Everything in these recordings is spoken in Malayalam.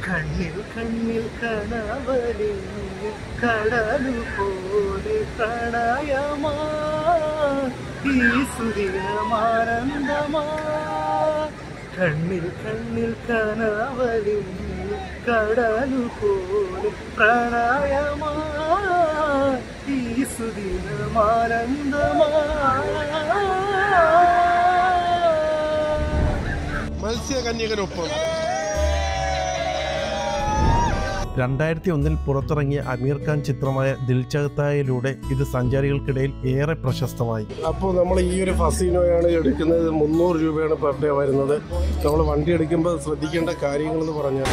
കണ്ണിൽ കണ്ണിൽ കണവലിഞ്ഞ് കടലു പോലെ പ്രണയമാ ഈ സുദിനമാനന്ദമാ കണ്ണിൽ കണ്ണിൽ കനവലിഞ്ഞ് കടലു പോലെ പ്രണയമാ ഈ സുദിനമാനന്ദമാ മത്സ്യകന്യകനൊപ്പം രണ്ടായിരത്തി ഒന്നിൽ പുറത്തിറങ്ങിയ അമീർ ഖാൻ ചിത്രമായ ദിൽചഹത്തായിലൂടെ ഇത് സഞ്ചാരികൾക്കിടയിൽ ഏറെ പ്രശസ്തമായി അപ്പോൾ നമ്മൾ ഈ ഒരു ഫസീനോയാണ് എടുക്കുന്നത് മുന്നൂറ് രൂപയാണ് പെർ ഡേ വരുന്നത് നമ്മൾ വണ്ടി എടുക്കുമ്പോൾ ശ്രദ്ധിക്കേണ്ട കാര്യങ്ങളെന്ന് പറഞ്ഞാൽ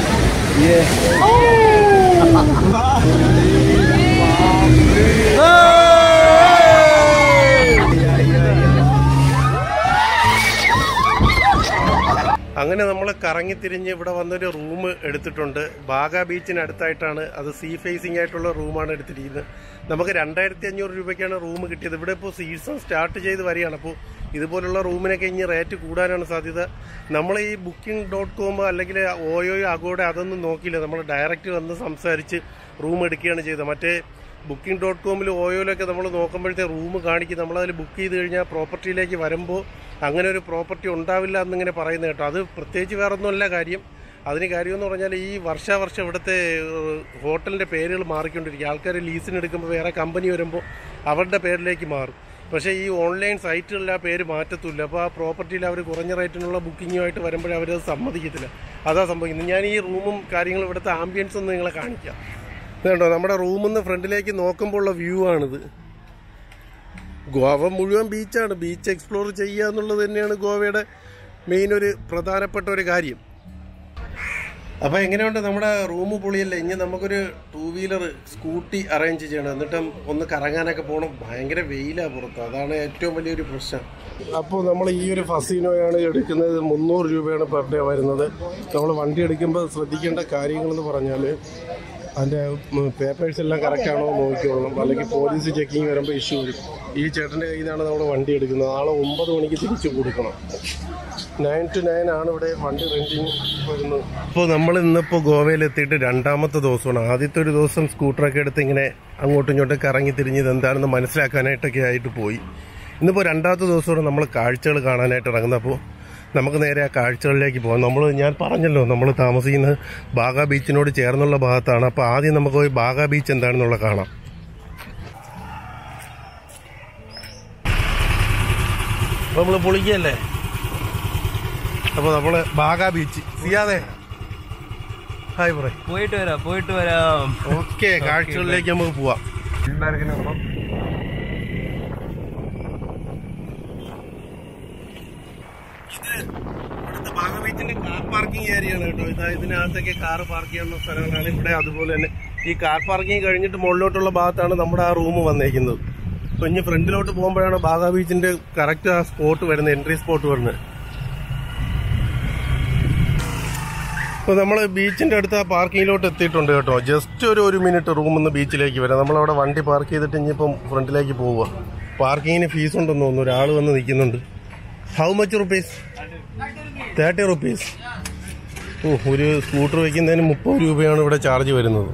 അങ്ങനെ നമ്മൾ കറങ്ങിത്തിരിഞ്ഞ് ഇവിടെ വന്നൊരു റൂം എടുത്തിട്ടുണ്ട് ബാഗ ബീച്ചിനടുത്തായിട്ടാണ് അത് സീ ഫേസിംഗ് ആയിട്ടുള്ള റൂമാണ് എടുത്തിരിക്കുന്നത് നമുക്ക് രണ്ടായിരത്തി അഞ്ഞൂറ് രൂപയ്ക്കാണ് റൂം കിട്ടിയത് ഇവിടെ ഇപ്പോൾ സീസൺ സ്റ്റാർട്ട് ചെയ്ത് വരികയാണ് അപ്പോൾ ഇതുപോലുള്ള റൂമിനൊക്കെ ഇനി റേറ്റ് കൂടാനാണ് സാധ്യത നമ്മൾ ഈ ബുക്കിംഗ് ഡോട്ട് കോം അല്ലെങ്കിൽ ഓയോ അഗോടെ അതൊന്നും നോക്കിയില്ല നമ്മൾ ഡയറക്റ്റ് വന്ന് സംസാരിച്ച് റൂം എടുക്കുകയാണ് ചെയ്തത് മറ്റേ ബുക്കിംഗ് ഡോട്ട് കോമിൽ ഓയോയിലൊക്കെ നമ്മൾ നോക്കുമ്പോഴത്തെ റൂം കാണിക്കും നമ്മളതിൽ ബുക്ക് ചെയ്ത് കഴിഞ്ഞാൽ പ്രോപ്പർട്ടിയിലേക്ക് വരുമ്പോൾ അങ്ങനെ ഒരു പ്രോപ്പർട്ടി ഉണ്ടാവില്ല എന്നിങ്ങനെ പറയുന്നത് കേട്ടോ അത് പ്രത്യേകിച്ച് വേറെ ഒന്നുമല്ല കാര്യം അതിന് കാര്യമെന്ന് പറഞ്ഞാൽ ഈ വർഷാവർഷം ഇവിടുത്തെ ഏഹ്, ഹോട്ടലിൻ്റെ പേരുകൾ മാറിക്കൊണ്ടിരിക്കും ആൾക്കാർ ലീസിന് എടുക്കുമ്പോൾ വേറെ കമ്പനി വരുമ്പോൾ അവരുടെ പേരിലേക്ക് മാറും പക്ഷേ ഈ ഓൺലൈൻ സൈറ്റുകളിൽ ആ പേര് മാറ്റത്തില്ല അപ്പോൾ ആ പ്രോപ്പർട്ടിയിൽ അവർ കുറഞ്ഞ റേറ്റിനുള്ള ബുക്കിങ്ങുമായിട്ട് വരുമ്പോഴേ അവരത് സമ്മതിക്കത്തില്ല അതാ സംഭവിക്കുന്നത് ഞാൻ ഈ റൂമും കാര്യങ്ങളും ഇവിടുത്തെ ആംബിയൻസ് ഒന്ന് നിങ്ങളെ കാണിക്കാം ഇത് കണ്ടോ നമ്മുടെ റൂമിൽ നിന്ന് ഫ്രണ്ടിലേക്ക് നോക്കുമ്പോൾ ഉള്ള വ്യൂ ആണിത് ഗോവ മുഴുവൻ ബീച്ചാണ് ബീച്ച് എക്സ്പ്ലോർ ചെയ്യുക എന്നുള്ളത് തന്നെയാണ് ഗോവയുടെ മെയിൻ ഒരു പ്രധാനപ്പെട്ട ഒരു കാര്യം അപ്പോൾ എങ്ങനെയുണ്ട് നമ്മുടെ റൂം പൊളിയല്ലേ ഇനി നമുക്കൊരു ടൂ വീലർ സ്കൂട്ടി അറേഞ്ച് ചെയ്യണം എന്നിട്ട് ഒന്ന് കറങ്ങാനൊക്കെ പോകണം ഭയങ്കര വെയിലാണ് പുറത്ത് അതാണ് ഏറ്റവും വലിയൊരു പ്രശ്നം അപ്പോൾ നമ്മൾ ഈ ഒരു ഫസീനോയാണ് എടുക്കുന്നത് മുന്നൂറ് രൂപയാണ് പെർ ഡേ വരുന്നത് നമ്മൾ വണ്ടി എടുക്കുമ്പോൾ ശ്രദ്ധിക്കേണ്ട കാര്യങ്ങളെന്ന് പറഞ്ഞാൽ അതിൻ്റെ പേപ്പേഴ്സ് എല്ലാം കറക്റ്റ് ആണോ എന്ന് നോക്കിക്കോളണം അല്ലെങ്കിൽ പോലീസ് ചെക്കിങ് വരുമ്പോൾ ഇഷ്യൂ വരും ഈ ചേട്ടൻ്റെ കയ്യിൽ നിന്നാണ് നമ്മൾ വണ്ടി എടുക്കുന്നത് നാളെ ഒമ്പത് മണിക്ക് തിരിച്ചു കൊടുക്കണം നയൻ ടു നയൻ ആണ് ഇവിടെ വണ്ടി റെന്റിങ് വരുന്നത് ഇപ്പോൾ നമ്മൾ ഇന്നിപ്പോൾ ഗോവയിൽ എത്തിയിട്ട് രണ്ടാമത്തെ ദിവസമാണ് ആദ്യത്തെ ഒരു ദിവസം സ്കൂട്ടറൊക്കെ എടുത്ത് ഇങ്ങനെ അങ്ങോട്ടും ഇങ്ങോട്ടും കറങ്ങി തിരിഞ്ഞ് ഇത് എന്താണെന്ന് മനസ്സിലാക്കാനായിട്ടൊക്കെ ആയിട്ട് പോയി ഇന്നിപ്പോൾ രണ്ടാമത്തെ ദിവസമാണ് നമ്മൾ കാഴ്ചകൾ കാണാനായിട്ട് ഇറങ്ങുന്നത് അപ്പോൾ നമുക്ക് നേരെ ആ കാഴ്ചകളിലേക്ക് പോകാം നമ്മൾ ഞാൻ പറഞ്ഞല്ലോ നമ്മൾ താമസിക്കുന്നത് ബാഗ ബീച്ചിനോട് ചേർന്നുള്ള ഭാഗത്താണ് അപ്പോൾ ആദ്യം നമുക്ക് പോയി ബാഗ ബീച്ച് എന്താണെന്നുള്ള കാണാം നമ്മൾ പൊളിക്കല്ലേ അപ്പോൾ നമ്മൾ ബാഗ ബീച്ച് സിയാതെ ഹായ് പറയും പോയിട്ട് വരാം പോയിട്ട് വരാം ഓക്കെ കാഴ്ചകളിലേക്ക് നമുക്ക് പോവാം ഇവിടുത്തെ ബാഗ ബീച്ചിന്റെ കാർ പാർക്കിംഗ് ഏരിയ ആണ് കേട്ടോ ഇതാ ഇതിനകത്തൊക്കെ കാർ പാർക്ക് ചെയ്യാനുള്ള സ്ഥലങ്ങളാണ് ഇവിടെ അതുപോലെ തന്നെ ഈ കാർ പാർക്കിംഗ് കഴിഞ്ഞിട്ട് മുകളിലോട്ടുള്ള ഭാഗത്താണ് നമ്മുടെ ആ റൂം വന്നേക്കുന്നത് അപ്പൊ ഇനി ഫ്രണ്ടിലോട്ട് പോകുമ്പോഴാണ് ബാഗ ബീച്ചിന്റെ കറക്റ്റ് ആ സ്പോട്ട് വരുന്നത് എൻട്രി സ്പോട്ട് വരുന്നത് അപ്പോൾ നമ്മൾ ബീച്ചിൻ്റെ അടുത്ത് ആ പാർക്കിങ്ങിലോട്ട് എത്തിയിട്ടുണ്ട് കേട്ടോ ജസ്റ്റ് ഒരു ഒരു മിനിറ്റ് റൂമിൽ നിന്ന് ബീച്ചിലേക്ക് വരാം നമ്മളവിടെ വണ്ടി പാർക്ക് ചെയ്തിട്ട് ഇനിയിപ്പം ഫ്രണ്ടിലേക്ക് പോവുക പാർക്കിങ്ങിന് ഫീസ് ഉണ്ടെന്ന് തോന്നുന്നു ഒരാൾ വന്ന് നിൽക്കുന്നുണ്ട് how much rupees thirty rupees ഓ ഒരു സ്കൂട്ടർ വയ്ക്കുന്നതിന് മുപ്പത് രൂപയാണ് ഇവിടെ ചാർജ് വരുന്നത്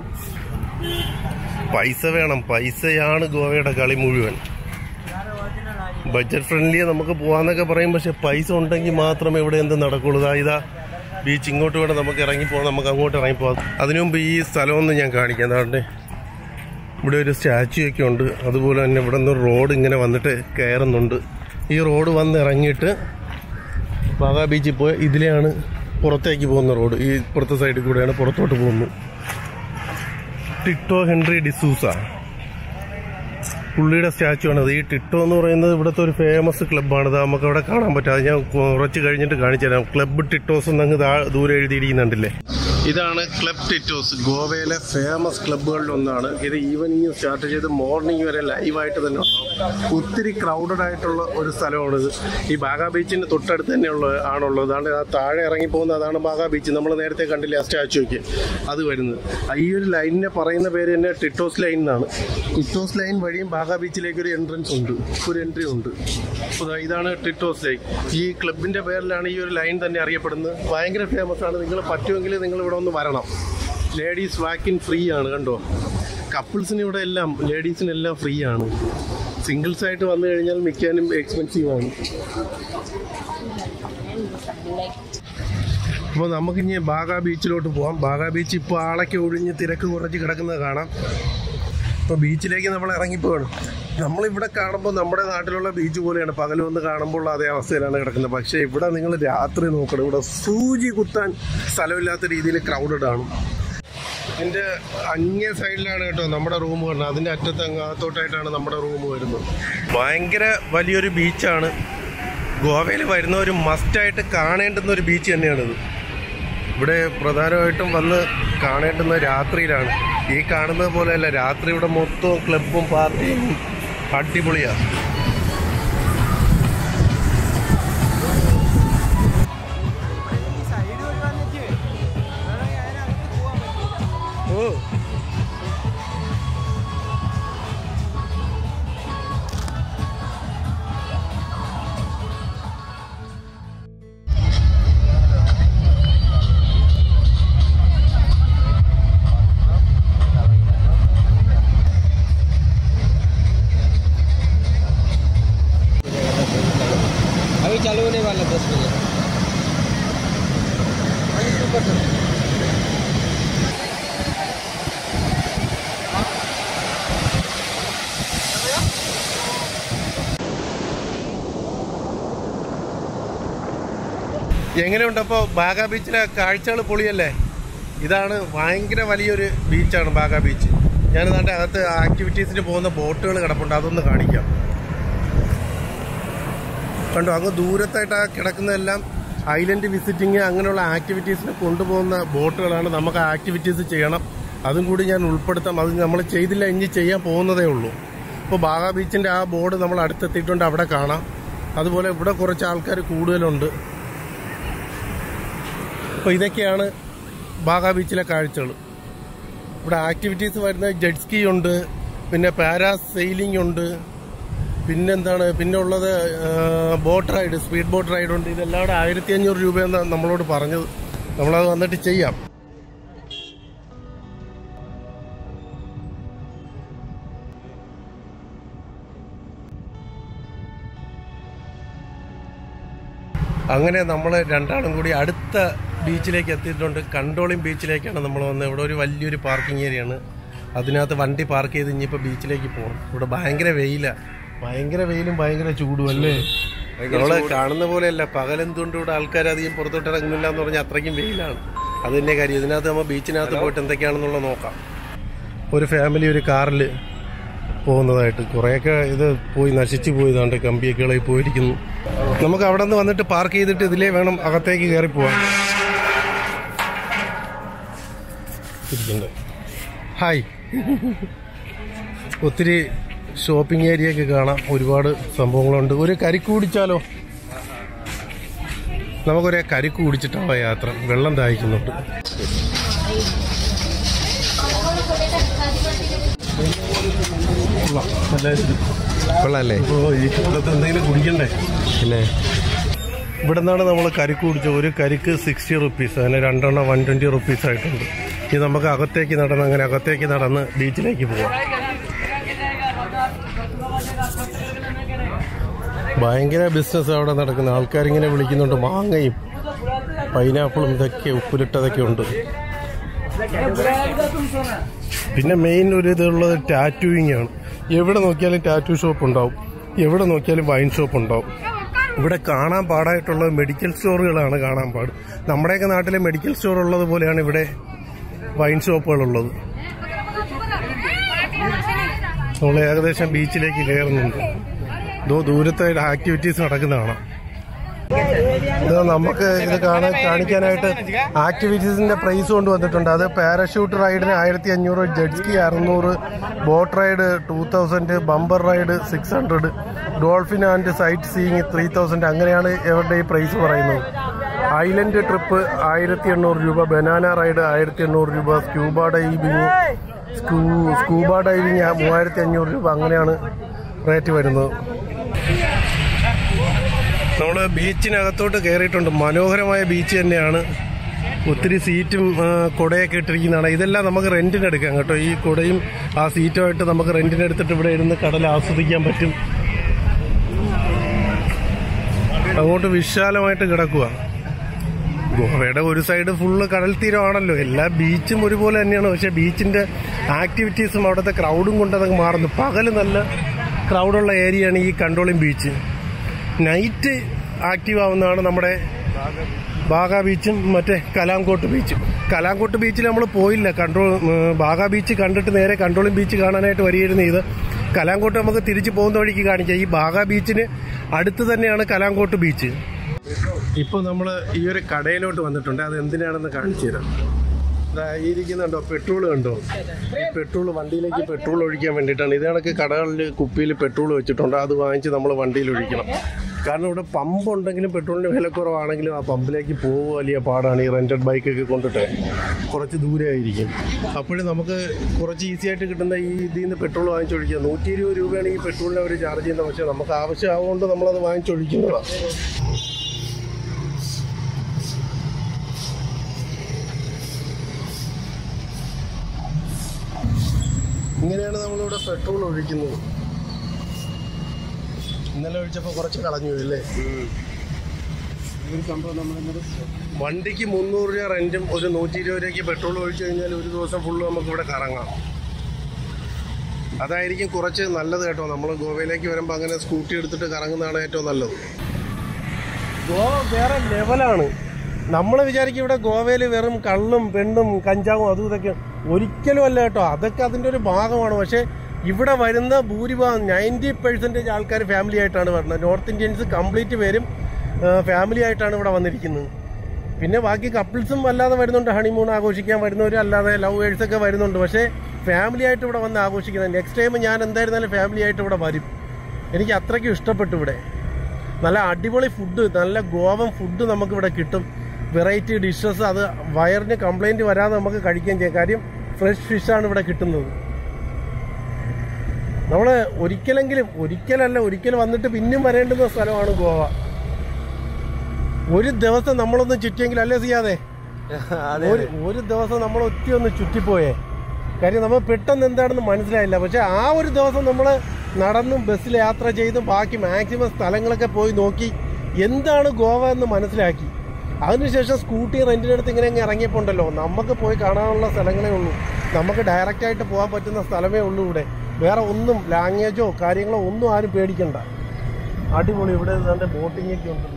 പൈസ വേണം പൈസയാണ് ഗോവയുടെ കളി മുഴുവൻ ബഡ്ജറ്റ് ഫ്രണ്ട്ലി നമുക്ക് പോവാന്നൊക്കെ പറയും പക്ഷെ പൈസ ഉണ്ടെങ്കിൽ മാത്രമേ ഇവിടെ എന്ത് നടക്കുള്ളൂ ദാ ഇതാ ബീച്ച് ഇങ്ങോട്ട് വേണം നമുക്ക് ഇറങ്ങിപ്പോകാം നമുക്ക് അങ്ങോട്ട് ഇറങ്ങിപ്പോകാം അതിനു മുമ്പ് ഈ സ്ഥലമൊന്നും ഞാൻ കാണിക്കാം അതുകൊണ്ട് ഇവിടെ ഒരു സ്റ്റാച്ചു ഒക്കെ ഉണ്ട് അതുപോലെ തന്നെ ഇവിടെ നിന്ന് റോഡ് ഇങ്ങനെ വന്നിട്ട് കയറുന്നുണ്ട് ഈ റോഡ് വന്ന് ഇറങ്ങിയിട്ട് ബാഗാ ബീച്ചിൽ പോയി ഇതിലെയാണ് പുറത്തേക്ക് പോകുന്ന റോഡ് ഈ പുറത്തെ സൈഡിൽ കൂടെയാണ് പുറത്തോട്ട് പോകുന്നത് ടിട്ടോ ഹെൻറി ഡിസൂസ പുള്ളിയുടെ സ്റ്റാച്ചു ആണ് അത് ഈ ടിട്ടോ എന്ന് പറയുന്നത് ഇവിടുത്തെ ഒരു ഫേമസ് ക്ലബ്ബാണ് ഇത് നമുക്ക് അവിടെ കാണാൻ പറ്റും അത് ഞാൻ കുറച്ച് കഴിഞ്ഞിട്ട് കാണിച്ചു തരാം ക്ലബ്ബ് ടിറ്റോസ് എന്നങ്ങ് താ- ദൂരെ എഴുതിയിരിക്കുന്നുണ്ടല്ലേ ഇതാണ് ക്ലബ് ടിറ്റോസ് ഗോവയിലെ ഫേമസ് ക്ലബ്ബുകളിൽ ഒന്നാണ് ഇത് ഈവനിങ് സ്റ്റാർട്ട് ചെയ്ത് മോർണിംഗ് വരെ ലൈവായിട്ട് തന്നെ ഉണ്ടാവും ഒത്തിരി ക്രൗഡഡ് ആയിട്ടുള്ള ഒരു സ്ഥലമാണിത് ഈ ബാഗാ ബീച്ചിന്റെ തൊട്ടടുത്ത് തന്നെയുള്ള ആണുള്ളത് അതാണ് ആ താഴെ ഇറങ്ങി പോകുന്ന അതാണ് ബാഗാ ബീച്ച് നമ്മൾ നേരത്തെ കണ്ടില്ലേ ആ സ്റ്റാച്ചുക്ക് അത് വരുന്നത് ആ ഈ ഒരു ലൈനിനെ പറയുന്ന പേര് തന്നെ ടിറ്റോസ് ലൈൻ എന്നാണ് ടിറ്റോസ് ലൈൻ വഴിയും ബാഗാ ബീച്ചിലേക്ക് ഒരു എൻട്രൻസ് ഉണ്ട് ഒരു എൻട്രി ഉണ്ട് അപ്പോൾ ദാ ഇതാണ് ടിറ്റോസ് ലൈൻ ഈ ക്ലബിന്റെ പേരിലാണ് ഈ ഒരു ലൈൻ തന്നെ അറിയപ്പെടുന്നത് ഭയങ്കര ഫേമസ് ആണ് നിങ്ങൾ പറ്റുമെങ്കിൽ നിങ്ങൾ ഇവിടെ ഇവിടെ ഒന്ന് വരണം ലേഡീസ് വാക്കിൻ ഫ്രീ ആണ് കണ്ടോ കപ്പിൾസിന് ഇവിടെ എല്ലാം ലേഡീസിനെല്ലാം ഫ്രീ ആണ് സിംഗിൾസ് ആയിട്ട് വന്നു കഴിഞ്ഞാൽ മിക്കാനും എക്സ്പെൻസീവ് ആണ് അപ്പോൾ നമുക്കിനി ബാഗ ബീച്ചിലോട്ട് പോവാം ബാഗ ബീച്ച് ഇപ്പോൾ ആളൊക്കെ ഒഴിഞ്ഞ് തിരക്ക് കുറച്ച് കിടക്കുന്നത് കാണാം ഇപ്പോൾ ബീച്ചിലേക്ക് നമ്മൾ ഇറങ്ങിപ്പോവാണ് നമ്മളിവിടെ കാണുമ്പോൾ നമ്മുടെ നാട്ടിലുള്ള ബീച്ച് പോലെയാണ് പകൽ വന്ന് കാണുമ്പോൾ അതേ അവസ്ഥയിലാണ് കിടക്കുന്നത് പക്ഷേ ഇവിടെ നിങ്ങൾ രാത്രി നോക്കണം ഇവിടെ സൂചി കുത്താൻ സ്ഥലമില്ലാത്ത രീതിയിൽ ക്രൗഡഡ് ആണ് ഇതിൻ്റെ അങ്ങേ സൈഡിലാണ് കേട്ടോ നമ്മുടെ റൂം വരുന്നത് അതിൻ്റെ അറ്റത്ത് അങ്ങാത്തോട്ടായിട്ടാണ് നമ്മുടെ റൂം വരുന്നത് ഭയങ്കര വലിയൊരു ബീച്ചാണ് ഗോവയിൽ വരുന്നവർ മസ്റ്റായിട്ട് കാണേണ്ടുന്ന ഒരു ബീച്ച് തന്നെയാണിത് ഇവിടെ പ്രധാനമായിട്ടും വന്ന് കാണേണ്ടുന്ന രാത്രിയിലാണ് ഈ കാണുന്നത് പോലെയല്ല രാത്രി ഇവിടെ മൊത്തം ക്ലബും പാർട്ടിയും അടിപൊളിയാണ് ഓ अभी चालू होने वाला दस बजे എങ്ങനെയുണ്ട് അപ്പോൾ ബാഗ ബീച്ചിലെ കാഴ്ചകൾ പൊളിയല്ലേ ഇതാണ് ഭയങ്കര വലിയൊരു ബീച്ചാണ് ബാഗ ബീച്ച് ഞാൻ അതിൻ്റെ അകത്ത് ആക്ടിവിറ്റീസിന് പോകുന്ന ബോട്ടുകൾ കിടപ്പുണ്ട് അതൊന്ന് കാണിക്കാം കണ്ടോ അങ്ങ് ദൂരത്തായിട്ട് ആ കിടക്കുന്നതെല്ലാം ഐലൻഡ് വിസിറ്റിങ് അങ്ങനെയുള്ള ആക്ടിവിറ്റീസിന് കൊണ്ടുപോകുന്ന ബോട്ടുകളാണ് നമുക്ക് ആ ആക്ടിവിറ്റീസ് ചെയ്യണം അതും കൂടി ഞാൻ ഉൾപ്പെടുത്താം അത് നമ്മൾ ചെയ്തില്ല ഇനി ചെയ്യാൻ പോകുന്നതേ ഉള്ളൂ ഇപ്പോൾ ബാഗ ബീച്ചിൻ്റെ ആ ബോർഡ് നമ്മൾ അടുത്തെത്തിയിട്ടുണ്ട് അവിടെ കാണാം അതുപോലെ ഇവിടെ കുറച്ച് ആൾക്കാർ കൂടുതലുണ്ട് അപ്പോൾ ഇതൊക്കെയാണ് ബാഗ ബീച്ചിലെ കാഴ്ചകൾ ഇവിടെ ആക്ടിവിറ്റീസ് വരുന്ന ജെറ്റ് സ്കീ ഉണ്ട് പിന്നെ പാരാ സെയിലിംഗ് ഉണ്ട് പിന്നെന്താണ് പിന്നെ ഉള്ളത് boat ride speed boat ride ഉണ്ട് ഇതെല്ലാം കൂടെ ആയിരത്തി അഞ്ഞൂറ് രൂപയെന്ന് നമ്മളോട് പറഞ്ഞത് നമ്മളത് വന്നിട്ട് ചെയ്യാം അങ്ങനെ നമ്മൾ രണ്ടാളും കൂടി അടുത്ത ബീച്ചിലേക്ക് എത്തിയിട്ടുണ്ട് കണ്ടോളിം ബീച്ചിലേക്കാണ് നമ്മൾ വന്നത് ഇവിടെ ഒരു വലിയൊരു പാർക്കിംഗ് ഏരിയയാണ് അതിനകത്ത് വണ്ടി പാർക്ക് ചെയ്ത് ഇനിയിപ്പോൾ ബീച്ചിലേക്ക് പോകണം ഇവിടെ ഭയങ്കര വെയിലാണ് ഭയങ്കര വെയിലും ഭയങ്കര ചൂടും അല്ലേ നമ്മള് കാണുന്ന പോലെയല്ല പകലെന്തുകൊണ്ട് ഇവിടെ ആൾക്കാർ അധികം പുറത്തോട്ട് ഇറങ്ങുന്നില്ല എന്ന് പറഞ്ഞാൽ അത്രയ്ക്കും വെയിലാണ് അത് തന്നെ കാര്യം ഇതിനകത്ത് നമ്മൾ ബീച്ചിനകത്ത് പോയിട്ട് എന്തൊക്കെയാണെന്നുള്ളത് നോക്കാം ഒരു ഫാമിലി ഒരു കാറിൽ പോകുന്നതായിട്ട് കുറേയൊക്കെ ഇത് പോയി നശിച്ചു പോയതാണ്ട് കമ്പിയൊക്കെ ഇളകി പോയിരിക്കുന്നു നമുക്ക് അവിടെ നിന്ന് വന്നിട്ട് പാർക്ക് ചെയ്തിട്ട് ഇതിലേ വേണം അകത്തേക്ക് കയറി പോവാൻ ഇരിക്കണ്ടേ ഹായ് ഒത്തിരി ഷോപ്പിംഗ് ഏരിയ ഒക്കെ കാണാം ഒരുപാട് സംഭവങ്ങളുണ്ട് ഒരു കരിക്ക് കുടിച്ചാലോ നമുക്കൊരു കരിക്ക് കുടിച്ചിട്ടാണ് യാത്ര വെള്ളം ദാഹിക്കുന്നുണ്ട് കൊള്ളാല്ലേ ഓ ഈ കാലത്ത് എന്തെങ്കിലും കുടിക്കണ്ടേ പിന്നെ ഇവിടെ നിന്നാണ് നമ്മൾ കരിക്ക് കുടിച്ചത് ഒരു കരിക്ക് സിക്സ്റ്റി റുപ്പീസ് അങ്ങനെ രണ്ടെണ്ണം വൺ ട്വൻറ്റി റുപ്പീസ് ആയിട്ടുണ്ട് ഇത് നമുക്ക് അകത്തേക്ക് നടന്ന് അങ്ങനെ അകത്തേക്ക് നടന്ന് ബീച്ചിലേക്ക് പോവാം ഭയങ്കര ബിസിനസ് അവിടെ നടക്കുന്ന ആൾക്കാരിങ്ങനെ വിളിക്കുന്നുണ്ട് മാങ്ങയും പൈനാപ്പിളും ഇതൊക്കെ ഉപ്പിലിട്ടതൊക്കെ ഉണ്ട് പിന്നെ മെയിൻ ഒരു ഇതുള്ളത് ടാറ്റൂയിങ് ആണ് എവിടെ നോക്കിയാലും ടാറ്റൂ ഷോപ്പ് ഉണ്ടാവും എവിടെ നോക്കിയാലും വൈൻ ഷോപ്പ് ഉണ്ടാവും ഇവിടെ കാണാൻ പാടായിട്ടുള്ള മെഡിക്കൽ സ്റ്റോറുകളാണ് കാണാൻ പാട് നമ്മുടെയൊക്കെ നാട്ടിലെ മെഡിക്കൽ സ്റ്റോർ ഉള്ളത് പോലെയാണ് ഇവിടെ വൈൻ ഷോപ്പുകളുള്ളത് നമ്മൾ ഏകദേശം ബീച്ചിലേക്ക് കയറുന്നുണ്ട് ഇതോ ദൂരത്തായിട്ട് ആക്ടിവിറ്റീസ് നടക്കുന്നതാണ് ഇത് നമുക്ക് ഇത് കാണാൻ കാണിക്കാനായിട്ട് ആക്ടിവിറ്റീസിന്റെ പ്രൈസ് കൊണ്ടുവന്നിട്ടുണ്ട് അത് പാരഷൂട്ട് റൈഡിന് ആയിരത്തി അഞ്ഞൂറ് ജെറ്റ്സ്കി അറുന്നൂറ് boat ride two thousand bumper ride six hundred dolphin and sightseeing three thousand അങ്ങനെയാണ് ഇവരുടെ ഈ പ്രൈസ് പറയുന്നത് ഐലൻഡ് ട്രിപ്പ് ആയിരത്തി എണ്ണൂറ് രൂപ ബനാന റൈഡ് ആയിരത്തി എണ്ണൂറ് രൂപ സ്ക്യൂബ ഡൈവിങ് സ്കൂ സ്കൂബ ഡൈവിങ് മൂവായിരത്തി അഞ്ഞൂറ് രൂപ അങ്ങനെയാണ് റേറ്റ് വരുന്നത് നമ്മൾ ബീച്ചിനകത്തോട്ട് കയറിയിട്ടുണ്ട് മനോഹരമായ ബീച്ച് തന്നെയാണ് ഒത്തിരി സീറ്റും ആ, കുടയൊക്കെ ഇട്ടിരിക്കുന്നതാണ് ഇതെല്ലാം നമുക്ക് റെന്റിന് എടുക്കാം കേട്ടോ ഈ കുടയും ആ സീറ്റുമായിട്ട് നമുക്ക് റെന്റിന് എടുത്തിട്ട് ഇവിടെ ഇരുന്ന് കടൽ ആസ്വദിക്കാൻ പറ്റും അങ്ങോട്ട് വിശാലമായിട്ട് കിടക്കുക ഗോവയുടെ ഒരു സൈഡ് ഫുള്ള് കടൽ തീരമാണല്ലോ എല്ലാ ബീച്ചും ഒരുപോലെ തന്നെയാണ് പക്ഷെ ബീച്ചിന്റെ ആക്ടിവിറ്റീസും അവിടുത്തെ ക്രൗഡും കൊണ്ട് അതങ്ങ് മാറുന്നു പകല് നല്ല ക്രൗഡുള്ള ഏരിയയാണ് ഈ കണ്ടോളിം ബീച്ച് നൈറ്റ് ആക്റ്റീവ് ആവുന്നതാണ് നമ്മുടെ ബാഗ ബീച്ചും മറ്റേ കലാംകോട്ട് ബീച്ചും കലാംകോട്ട് ബീച്ചിൽ നമ്മൾ പോയില്ല കൺട്രോൾ ബാഗ ബീച്ച് കണ്ടിട്ട് നേരെ കൺട്രോളിംഗ് ബീച്ച് കാണാനായിട്ട് വരികയായിരുന്നു ഇത് കലാംകോട്ട് നമുക്ക് തിരിച്ചു പോകുന്ന വഴിക്ക് കാണിക്കാം ഈ ബാഗ ബീച്ചിന് അടുത്ത് തന്നെയാണ് കലാംകോട്ട് ബീച്ച് ഇപ്പോൾ നമ്മൾ ഈ ഒരു കടയിലോട്ട് വന്നിട്ടുണ്ട് അത് എന്തിനാണെന്ന് കാണിച്ചു തരാം ദാ ഈ ഇരിക്കുന്നുണ്ടോ പെട്രോൾ കണ്ടോ ഈ പെട്രോൾ വണ്ടിയിലേക്ക് പെട്രോൾ ഒഴിക്കാൻ വേണ്ടിയിട്ടാണ് ഇത് കണക്ക് കടകളിൽ കുപ്പിയിൽ പെട്രോൾ വെച്ചിട്ടുണ്ട് അത് വാങ്ങിച്ച് നമ്മൾ വണ്ടിയിൽ ഒഴിക്കണം കാരണം ഇവിടെ പമ്പ് ഉണ്ടെങ്കിലും പെട്രോളിന് വില കുറവാണെങ്കിലും ആ പമ്പിലേക്ക് പോകുക വലിയ പാടാണ് ഈ റെന്റഡ് ബൈക്കൊക്കെ കൊണ്ടിട്ട് കുറച്ച് ദൂരെ ആയിരിക്കും അപ്പോഴും നമുക്ക് കുറച്ച് ഈസി ആയിട്ട് കിട്ടുന്ന ഈ ഇതിൽ നിന്ന് പെട്രോൾ വാങ്ങിച്ചൊഴിക്കുക നൂറ്റി ഇരുപത് രൂപയാണ് ഈ പെട്രോളിന് അവർ ചാർജ് ചെയ്യുന്നത് പക്ഷേ നമുക്ക് ആവശ്യമാവുകൊണ്ട് നമ്മളത് വാങ്ങിച്ചൊഴിക്കുന്നതാണ് ഇങ്ങനെയാണ് നമ്മളിവിടെ പെട്രോൾ ഒഴിക്കുന്നത് ഇന്നലെ ഒഴിച്ചപ്പോൾ കുറച്ച് കളഞ്ഞു അല്ലേ വണ്ടിക്ക് മുന്നൂറ് രൂപ റെന്റും ഒരു നൂറ്റി ഇരുപത് രൂപയ്ക്ക് പെട്രോൾ ഒഴിച്ചു കഴിഞ്ഞാൽ ഒരു ദിവസം ഫുള്ള് നമുക്ക് ഇവിടെ കറങ്ങാം അതായിരിക്കും കുറച്ച് നല്ലത് കേട്ടോ നമ്മൾ ഗോവയിലേക്ക് വരുമ്പോൾ അങ്ങനെ സ്കൂട്ടി എടുത്തിട്ട് കറങ്ങുന്നതാണ് ഏറ്റവും നല്ലത് ഗോവ വേറെ ലെവലാണ് നമ്മൾ വിചാരിക്കും ഇവിടെ ഗോവയിൽ വെറും കള്ളും പെണ്ണും കഞ്ചാവും അതും ഇതൊക്കെ ഒരിക്കലും അല്ല കേട്ടോ അതൊക്കെ അതിൻ്റെ ഒരു ഭാഗമാണ് പക്ഷേ ഇവിടെ വരുന്ന ഭൂരിഭാഗം നയൻറ്റി പെർസെൻറ്റേജ് ആൾക്കാർ ഫാമിലി ആയിട്ടാണ് വരുന്നത് നോർത്ത് ഇന്ത്യൻസ് കംപ്ലീറ്റ് പേരും ഫാമിലി ആയിട്ടാണ് ഇവിടെ വന്നിരിക്കുന്നത് പിന്നെ ബാക്കി കപ്പിൾസും അല്ലാതെ വരുന്നുണ്ട് ഹണിമൂൺ ആഘോഷിക്കാൻ വരുന്നവർ അല്ലാതെ ലവേഴ്സ് ഒക്കെ വരുന്നുണ്ട് പക്ഷേ ഫാമിലി ആയിട്ട് ഇവിടെ വന്ന് ആഘോഷിക്കുന്നത് നെക്സ്റ്റ് ടൈം ഞാൻ എന്തായിരുന്നാലും ഫാമിലി ആയിട്ട് ഇവിടെ വരും എനിക്ക് അത്രയ്ക്കും ഇഷ്ടപ്പെട്ടു ഇവിടെ നല്ല അടിപൊളി ഫുഡ് നല്ല ഗോവൻ ഫുഡ് നമുക്ക് ഇവിടെ കിട്ടും വെറൈറ്റി ഡിഷസ് അത് വയറിന് കംപ്ലൈന്റ് വരാതെ നമുക്ക് കഴിക്കുകയും ചെയ്യാം കാര്യം ഫ്രഷ് ഫിഷാണ് ഇവിടെ കിട്ടുന്നത് നമ്മൾ ഒരിക്കലെങ്കിലും ഒരിക്കലല്ല ഒരിക്കൽ വന്നിട്ട് പിന്നെയും വരേണ്ടുന്ന സ്ഥലമാണ് ഗോവ ഒരു ദിവസം നമ്മളൊന്ന് ചുറ്റിയെങ്കിൽ അല്ലേ ചെയ്യാതെ ഒരു ഒരു ദിവസം നമ്മൾ ഒത്തി ഒന്ന് ചുറ്റിപ്പോയേ കാര്യം നമ്മൾ പെട്ടെന്ന് എന്താണെന്ന് മനസ്സിലായില്ല പക്ഷെ ആ ഒരു ദിവസം നമ്മൾ നടന്നും ബസ്സിൽ യാത്ര ചെയ്തും ബാക്കി മാക്സിമം സ്ഥലങ്ങളൊക്കെ പോയി നോക്കി എന്താണ് ഗോവ എന്ന് മനസ്സിലാക്കി അതിനുശേഷം സ്കൂട്ടി റെന്റിനെടുത്ത് ഇങ്ങനെ അങ്ങ് ഇറങ്ങിയപ്പോൾ ഉണ്ടല്ലോ നമുക്ക് പോയി കാണാനുള്ള സ്ഥലങ്ങളേ ഉള്ളൂ നമുക്ക് ഡയറക്റ്റ് ആയിട്ട് പോകാൻ പറ്റുന്ന സ്ഥലമേ ഉള്ളൂ ഇവിടെ വേറെ ഒന്നും ലാംഗ്വേജോ കാര്യങ്ങളോ ഒന്നും ആരും പേടിക്കണ്ട അടിപൊളി ഇവിടെ നല്ല ബോട്ടിംഗ് ഒക്കെ ഉണ്ടല്ലോ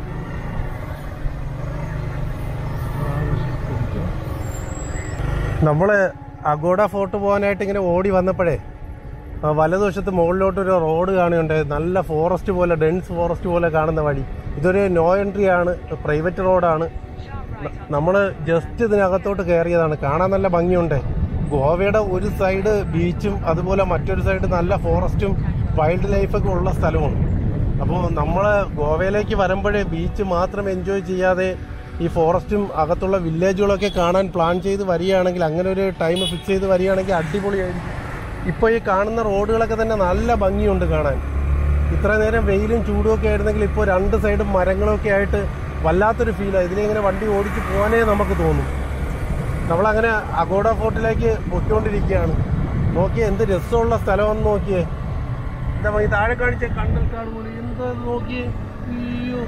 നമ്മൾ അഗോഡ ഫോർട്ട് പോകാനായിട്ട് ഇങ്ങനെ ഓടി വന്നപ്പോഴേ ആ വലതുവശത്ത് മുകളിലോട്ട് ഒരു റോഡ് കാണുന്നുണ്ട് നല്ല ഫോറസ്റ്റ് പോലെ ഡെൻസ് ഫോറസ്റ്റ് പോലെ കാണുന്ന വഴി ഇതൊരു നോ എൻട്രി ആണ് പ്രൈവറ്റ് റോഡാണ് നമ്മൾ ജസ്റ്റ് ഇതിനകത്തോട്ട് കയറിയതാണ് കാണാൻ നല്ല ഭംഗിയുണ്ട് ഗോവയുടെ ഒരു സൈഡ് ബീച്ചും അതുപോലെ മറ്റൊരു സൈഡ് നല്ല ഫോറസ്റ്റും വൈൽഡ് ലൈഫൊക്കെ ഉള്ള സ്ഥലമാണ് അപ്പോൾ നമ്മൾ ഗോവയിലേക്ക് വരുമ്പോഴേ ബീച്ച് മാത്രം എൻജോയ് ചെയ്യാതെ ഈ ഫോറസ്റ്റും അകത്തുള്ള വില്ലേജുകളൊക്കെ കാണാൻ പ്ലാൻ ചെയ്ത് വരികയാണെങ്കിൽ അങ്ങനെ ഒരു ടൈം ഫിക്സ് ചെയ്ത് വരികയാണെങ്കിൽ അടിപൊളിയായിരിക്കും ഇപ്പോൾ ഈ കാണുന്ന റോഡുകളൊക്കെ തന്നെ നല്ല ഭംഗിയുണ്ട് കാണാൻ ഇത്ര നേരം വെയിലും ചൂടും ഒക്കെ ആയിരുന്നെങ്കിൽ ഇപ്പോൾ രണ്ട് സൈഡും മരങ്ങളൊക്കെ ആയിട്ട് വല്ലാത്തൊരു ഫീലാണ് ഇതിലിങ്ങനെ വണ്ടി ഓടിച്ച് പോകാനേ നമുക്ക് തോന്നും നമ്മളങ്ങനെ അഗോഡ ഫോർട്ടിലേക്ക് പൊയ്ക്കൊണ്ടിരിക്കുകയാണ് നോക്കിയേ എന്ത് രസമുള്ള സ്ഥലമെന്ന് നോക്കിയേ എന്താ ഈ താഴെ കാണിച്ച കണ്ടൽക്കാട് പോലെ എന്താ ഇത് നോക്കിയേ അയ്യോ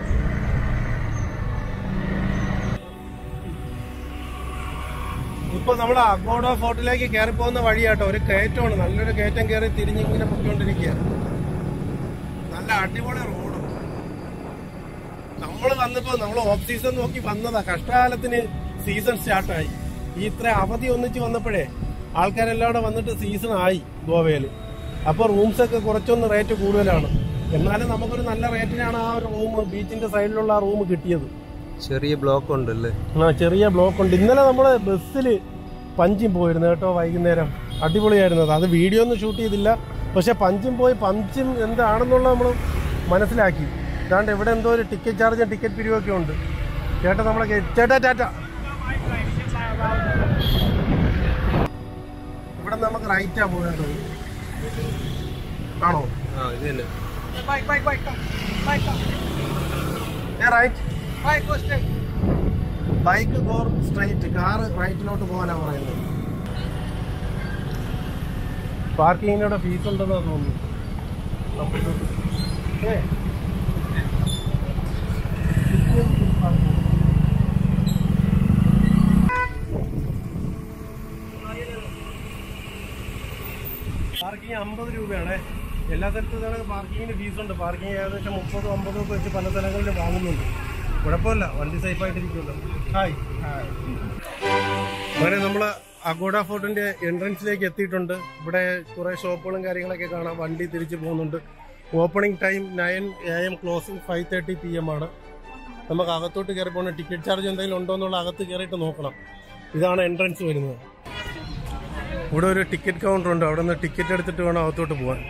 ഇപ്പൊ നമ്മൾ അഗോഡ ഫോർട്ടിലേക്ക് കയറി പോകുന്ന വഴിയാട്ടോ ഒരു കയറ്റമാണ് നല്ലൊരു കയറ്റം കയറി തിരിഞ്ഞിങ്ങനെ പൊയ്ക്കൊണ്ടിരിക്കുക നല്ല അടിപൊളി റോഡ് നമ്മൾ വന്നപ്പോ നമ്മൾ ഓഫ് സീസൺ നോക്കി വന്നതാ കഷ്ടകാലത്തിന് സീസൺ സ്റ്റാർട്ടായി ഈ ഇത്ര അവധി ഒന്നിച്ച് വന്നപ്പോഴേ ആൾക്കാരെല്ലാം കൂടെ വന്നിട്ട് സീസൺ ആയി ഗോവയില് അപ്പൊ റൂംസ് ഒക്കെ കുറച്ചൊന്ന് റേറ്റ് കൂടുതലാണ് എന്നാലും നമുക്കൊരു നല്ല റേറ്റിനാണ് ആ ഒരു റൂം ബീച്ചിന്റെ സൈഡിലുള്ള ആ റൂം കിട്ടിയത് ചെറിയ ബ്ലോക്ക് ഉണ്ടല്ലേ ആ ചെറിയ ബ്ലോക്ക് ഉണ്ട് ഇന്നലെ നമ്മള് ബസ്സിൽ പഞ്ചിം പോയിരുന്നു കേട്ടോ വൈകുന്നേരം അടിപൊളിയായിരുന്നത് അത് വീഡിയോ ഒന്നും ഷൂട്ട് ചെയ്തില്ല പക്ഷെ പഞ്ചും പോയി പഞ്ചും എന്താണെന്നുള്ളത് നമ്മൾ മനസ്സിലാക്കി ഇതാണ്ട് ഇവിടെ എന്തോ ഒരു ടിക്കറ്റ് ചാർജും ടിക്കറ്റ് പിരിവൊക്കെ ഉണ്ട് ചേട്ടാ നമ്മളെ കേ- ചേട്ടാ ടാറ്റ ഇവിടെ നമുക്ക് റൈറ്റാ പോകേണ്ടത് ആണോ ആ ഇത് തന്നെ ഏ right bike go straight car റൈറ്റിലോട്ട് പോകാനാണ് പറയുന്നത് പാർക്കിങ്ങിനോടെ ഫീസ് ഉണ്ടെന്നാ തോന്നുന്നു ഏ. പാർക്കിംഗ് അമ്പത് രൂപയാണ് എല്ലാ സ്ഥലത്തും ഇതാണ് പാർക്കിങ്ങിന് ഫീസ് ഉണ്ട് പാർക്കിംഗ് ഏകദേശം മുപ്പതും അമ്പതും ഒക്കെ വെച്ച് പല സ്ഥലങ്ങളിലും വാങ്ങുന്നുണ്ട് കുഴപ്പമില്ല വണ്ടി സേഫായിട്ടിരിക്കുമല്ലോ ഹായ് അങ്ങനെ നമ്മൾ അഗോഡ ഫോർട്ടിന്റെ എൻട്രൻസിലേക്ക് എത്തിയിട്ടുണ്ട് ഇവിടെ കുറെ ഷോപ്പുകളും കാര്യങ്ങളൊക്കെ കാണാം വണ്ടി തിരിച്ചു പോകുന്നുണ്ട് opening time nine A M closing five thirty P M ആണ് നമുക്ക് അകത്തോട്ട് കയറി പോകണം ടിക്കറ്റ് ചാർജ് എന്തെങ്കിലും ഉണ്ടോ എന്നുള്ള അകത്ത് കയറിയിട്ട് നോക്കണം ഇതാണ് എൻട്രൻസ് വരുന്നത് ഇവിടെ ഒരു ടിക്കറ്റ് കൗണ്ടർ ഉണ്ട് അവിടെ നിന്ന് ടിക്കറ്റ് എടുത്തിട്ട് വേണം അകത്തോട്ട് പോകാൻ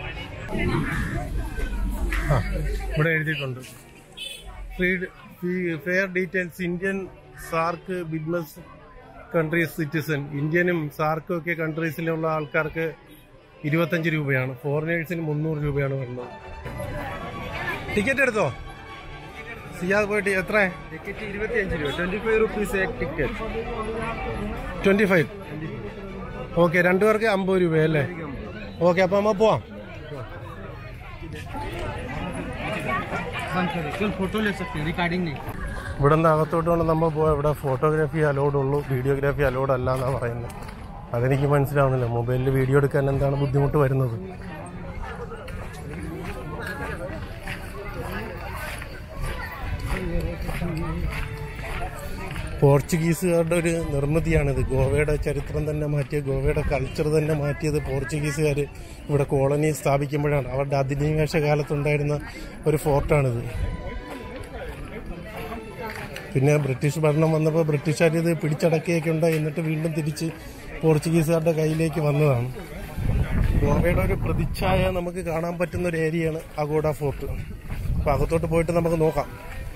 ആ ഇവിടെ എഴുതിയിട്ടുണ്ട് free fare details Indian SAARC business countries citizen ഇന്ത്യനും സാർക്കും ഒക്കെ കൺട്രീസിലുള്ള ആൾക്കാർക്ക് ഇരുപത്തഞ്ച് രൂപയാണ് ഫോറിനേഴ്സിന് മുന്നൂറ് രൂപയാണ് വരുന്നത് ടിക്കറ്റ് എടുത്തോ സിയാദ് പോയിട്ട് എത്ര ടിക്കറ്റ് ഇരുപത്തിയഞ്ച് രൂപ twenty five rupees ticket twenty five okay രണ്ടുപേർക്ക് അമ്പത് രൂപയല്ലേ ഓക്കെ അപ്പൊ നമ്മ പോവാം फोटो ले सकते हैं रिकॉर्डिंग नहीं ഇവിടെ നിന്ന് അകത്തോട്ട് കൊണ്ട് നമ്മൾ പോയാൽ ഇവിടെ ഫോട്ടോഗ്രാഫി അലോഡ് ഉള്ളൂ വീഡിയോഗ്രാഫി അലോഡ് അല്ല എന്നാണ് പറയുന്നത് അതെനിക്ക് മനസ്സിലാവുന്നില്ല മൊബൈലിൽ വീഡിയോ എടുക്കാൻ എന്താണ് ബുദ്ധിമുട്ട് വരുന്നത് പോർച്ചുഗീസുകാരുടെ ഒരു നിർമ്മിതിയാണിത് ഗോവയുടെ ചരിത്രം തന്നെ മാറ്റിയ ഗോവയുടെ കൾച്ചർ തന്നെ മാറ്റിയത് പോർച്ചുഗീസുകാർ ഇവിടെ കോളനി സ്ഥാപിക്കുമ്പോഴാണ് അവരുടെ അധിനിവേശ കാലത്തുണ്ടായിരുന്ന ഒരു ഫോർട്ടാണിത് പിന്നെ ബ്രിട്ടീഷ് ഭരണം വന്നപ്പോൾ ബ്രിട്ടീഷുകാർ ഇത് പിടിച്ചടക്കുകയൊക്കെ ഉണ്ടായി എന്നിട്ട് വീണ്ടും തിരിച്ച് പോർച്ചുഗീസുകാരുടെ കയ്യിലേക്ക് വന്നതാണ് ഗോവയുടെ ഒരു പ്രതിച്ഛായ നമുക്ക് കാണാൻ പറ്റുന്ന ഒരു ഏരിയയാണ് അഗോഡ ഫോർട്ട് അപ്പോൾ അകത്തോട്ട് പോയിട്ട് നമുക്ക് നോക്കാം